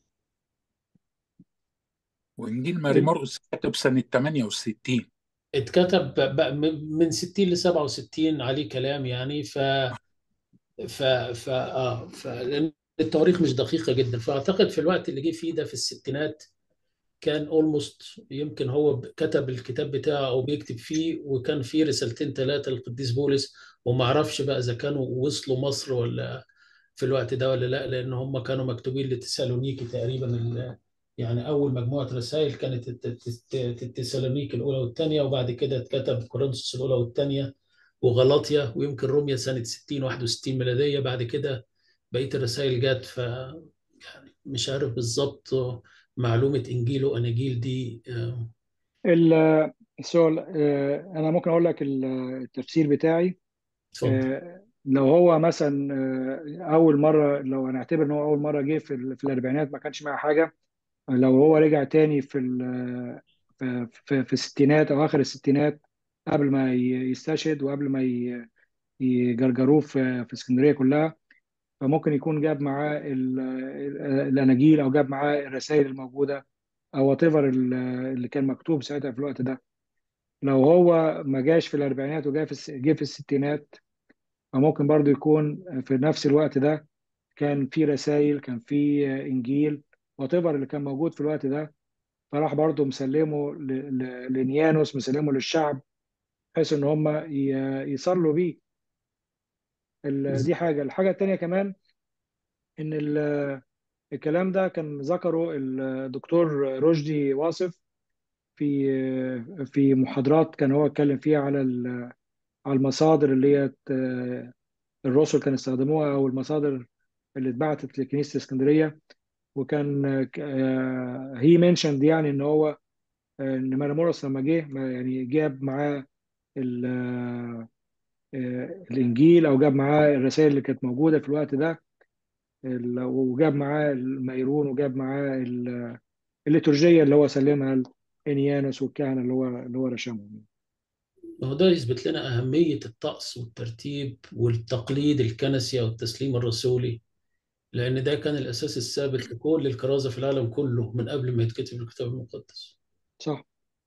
وإنجيل ماري مرقس كتب سنة 68 اتكتب بقى من من 60 ل 67 عليه كلام يعني ف ف ف اه ف لأن التواريخ مش دقيقه جدا فاعتقد في الوقت اللي جه فيه ده في الستينات كان اولموست يمكن هو ب- كتب الكتاب بتاعه او بيكتب فيه وكان فيه رسالتين ثلاثه للقديس بولس وما اعرفش بقى اذا كانوا وصلوا مصر ولا في الوقت ده ولا لا لان هم كانوا مكتوبين لتسالونيكي تقريبا ال- يعني اول مجموعه رسائل كانت الت- الت- الت- التسالونيكي الاولى والثانيه وبعد كده اتكتب كورنثوس الاولى والثانيه وغلاطيا ويمكن روميا سنه 60 61 ميلاديه بعد كده بقيه الرسائل جت ف يعني مش عارف بالظبط معلومه انجيل واناجيل دي آه، ال- السؤال آه، انا ممكن اقول لك ال- التفسير بتاعي اتفضل آه، لو هو مثلا آه، اول مره لو هنعتبر ان هو اول مره جه في ال- في الاربعينات ما كانش معاه حاجه لو هو رجع تاني في ال- في في في الستينات او اخر الستينات قبل ما ي- يستشهد وقبل ما ي- يجرجروه في في اسكندريه كلها فممكن يكون جاب معاه ال- ال- الاناجيل او جاب معاه الرسائل الموجوده او وات ايفر اللي كان مكتوب ساعتها في الوقت ده لو هو ما جاش في الاربعينات وجا في الس- جه في الستينات فممكن برضو يكون في نفس الوقت ده كان في رسائل كان في انجيل وات ايفر اللي كان موجود في الوقت ده فراح برضو مسلمه ل- ل- لنيانوس مسلمه للشعب بحيث ان هم ي- يصلوا بيه ال- دي حاجه الحاجه التانيه كمان ان ال- الكلام ده كان ذكره الدكتور رشدي واصف في في محاضرات كان هو اتكلم فيها على ال- على المصادر اللي هي ت- الرسل كانوا استخدموها او المصادر اللي اتبعتت لكنيسه اسكندريه وكان هي منشند يعني ان هو آه، ان مارمورس لما جه ما- يعني جاب معاه ال- آه، الانجيل او جاب معاه الرسائل اللي كانت موجوده في الوقت ده ال- وجاب معاه الميرون وجاب معاه ال- الليتورجيه اللي هو سلمها لانيانوس والكهنه اللي هو اللي هو رشمهم ما هو ده يثبت لنا أهمية الطقس والترتيب والتقليد الكنسي أو التسليم الرسولي لأن ده كان الأساس الثابت لكل الكرازة في العالم كله من قبل ما يتكتب الكتاب المقدس صح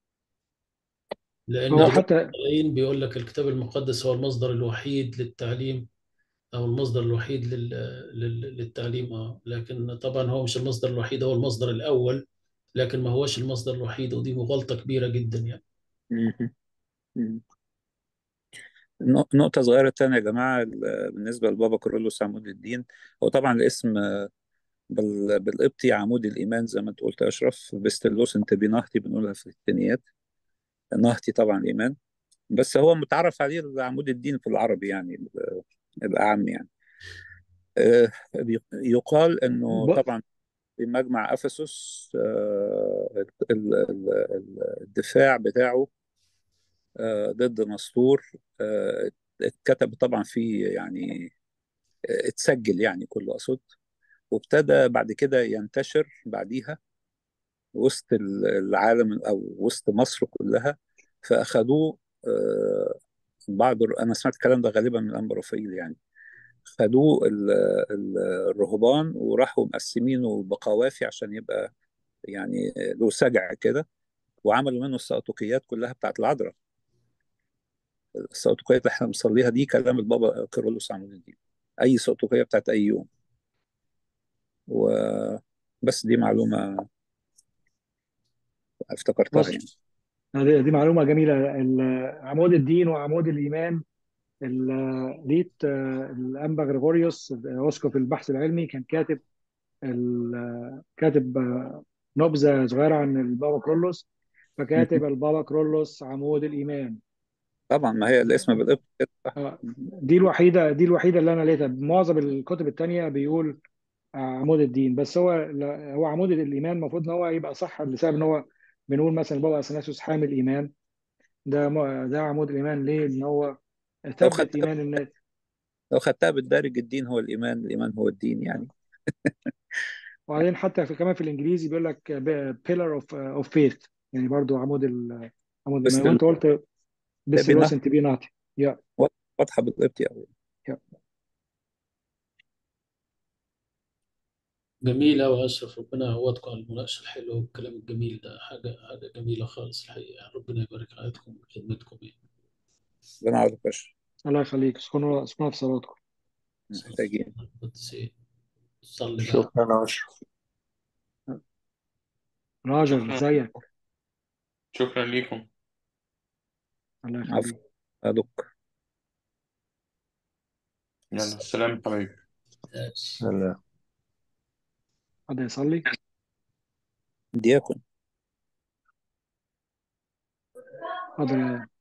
لأن هو حتى القرآن بيقول لك الكتاب المقدس هو المصدر الوحيد للتعليم أو المصدر الوحيد لل... لل... للتعليم آه لكن طبعا هو مش المصدر الوحيد هو المصدر الأول لكن ما هوش المصدر الوحيد ودي مغالطة كبيرة جدا يعني مهم. مهم. نق- نقطة صغيرة تانية يا جماعة ال- بالنسبة لبابا كيرلس عمود الدين هو طبعا الاسم بال- بالقبطي عمود الإيمان زي ما أنت قلت يا أشرف بستلوس أنت بنهتي بنقولها في الثنيات نهتي طبعا إيمان بس هو متعرف عليه عمود الدين في العربي يعني ال- الأعم يعني آه، بي- يقال إنه ب... طبعا في مجمع أفسس آه، ال- ال- ال- الدفاع بتاعه آه، ضد نسطور آه، اتكتب طبعا في يعني اتسجل يعني كله اقصد وابتدى بعد كده ينتشر بعديها وسط العالم او وسط مصر كلها فاخدوه آه، بعض انا سمعت الكلام ده غالبا من الانبا رفائيل يعني خدوه ال- ال- الرهبان وراحوا مقسمينه بقوافي عشان يبقى يعني له سجع كده وعملوا منه السقطوقيات كلها بتاعت العذراء السقطوقيات اللي احنا بنصليها دي كلام البابا كيرلس عمود الدين اي سقطوقيه بتاعت اي يوم وبس دي معلومه افتكرتها بص يعني دي دي معلومة جميلة ال- عمود الدين وعمود الإيمان ال- ليت آه، الأنبا غريغوريوس أسقف البحث العلمي كان كاتب ال- كاتب آه، نبذة صغيرة عن البابا كرولوس فكاتب البابا كرولوس عمود الإيمان طبعا ما هي الاسم بالقبط كده صح آه، دي الوحيدة دي الوحيدة اللي أنا لقيتها معظم الكتب التانية بيقول آه، عمود الدين بس هو لا- هو عمود الإيمان المفروض إن هو يبقى صح لسبب إن هو بنقول مثلا البابا أثناسيوس حامل الإيمان ده م- ده عمود الإيمان ليه؟ إن هو لو ثبت خدتها إيمان الناس لو خدتها بالدارج الدين هو الايمان الايمان هو الدين يعني وبعدين حتى في كمان في الإنجليزي بيقول لك ب- pillar of of faith يعني برضو عمود ال عمود بس الإيمان وأنت قلت ده بسيروس بينها أنت بيناتي يا واضحه بالقبط قوي يا جميلة وأشرف ربنا يعوضكم على المناقشة الحلوة والكلام الجميل ده حاجة حاجة جميلة خالص الحقيقة ربنا يبارك حياتكم وخدمتكم يعني ربنا يعوضك يا باشا الله يخليك سكونوا سكونوا في صلاتكم محتاجين القدسين صلي بقى شكرا يا أشرف راجل شكرا ازيك شكرا ليكم الله عفوا يخليك يا دك يلا سلام حبايبي ماشي. لا حد يصلي دياكون حاضر يا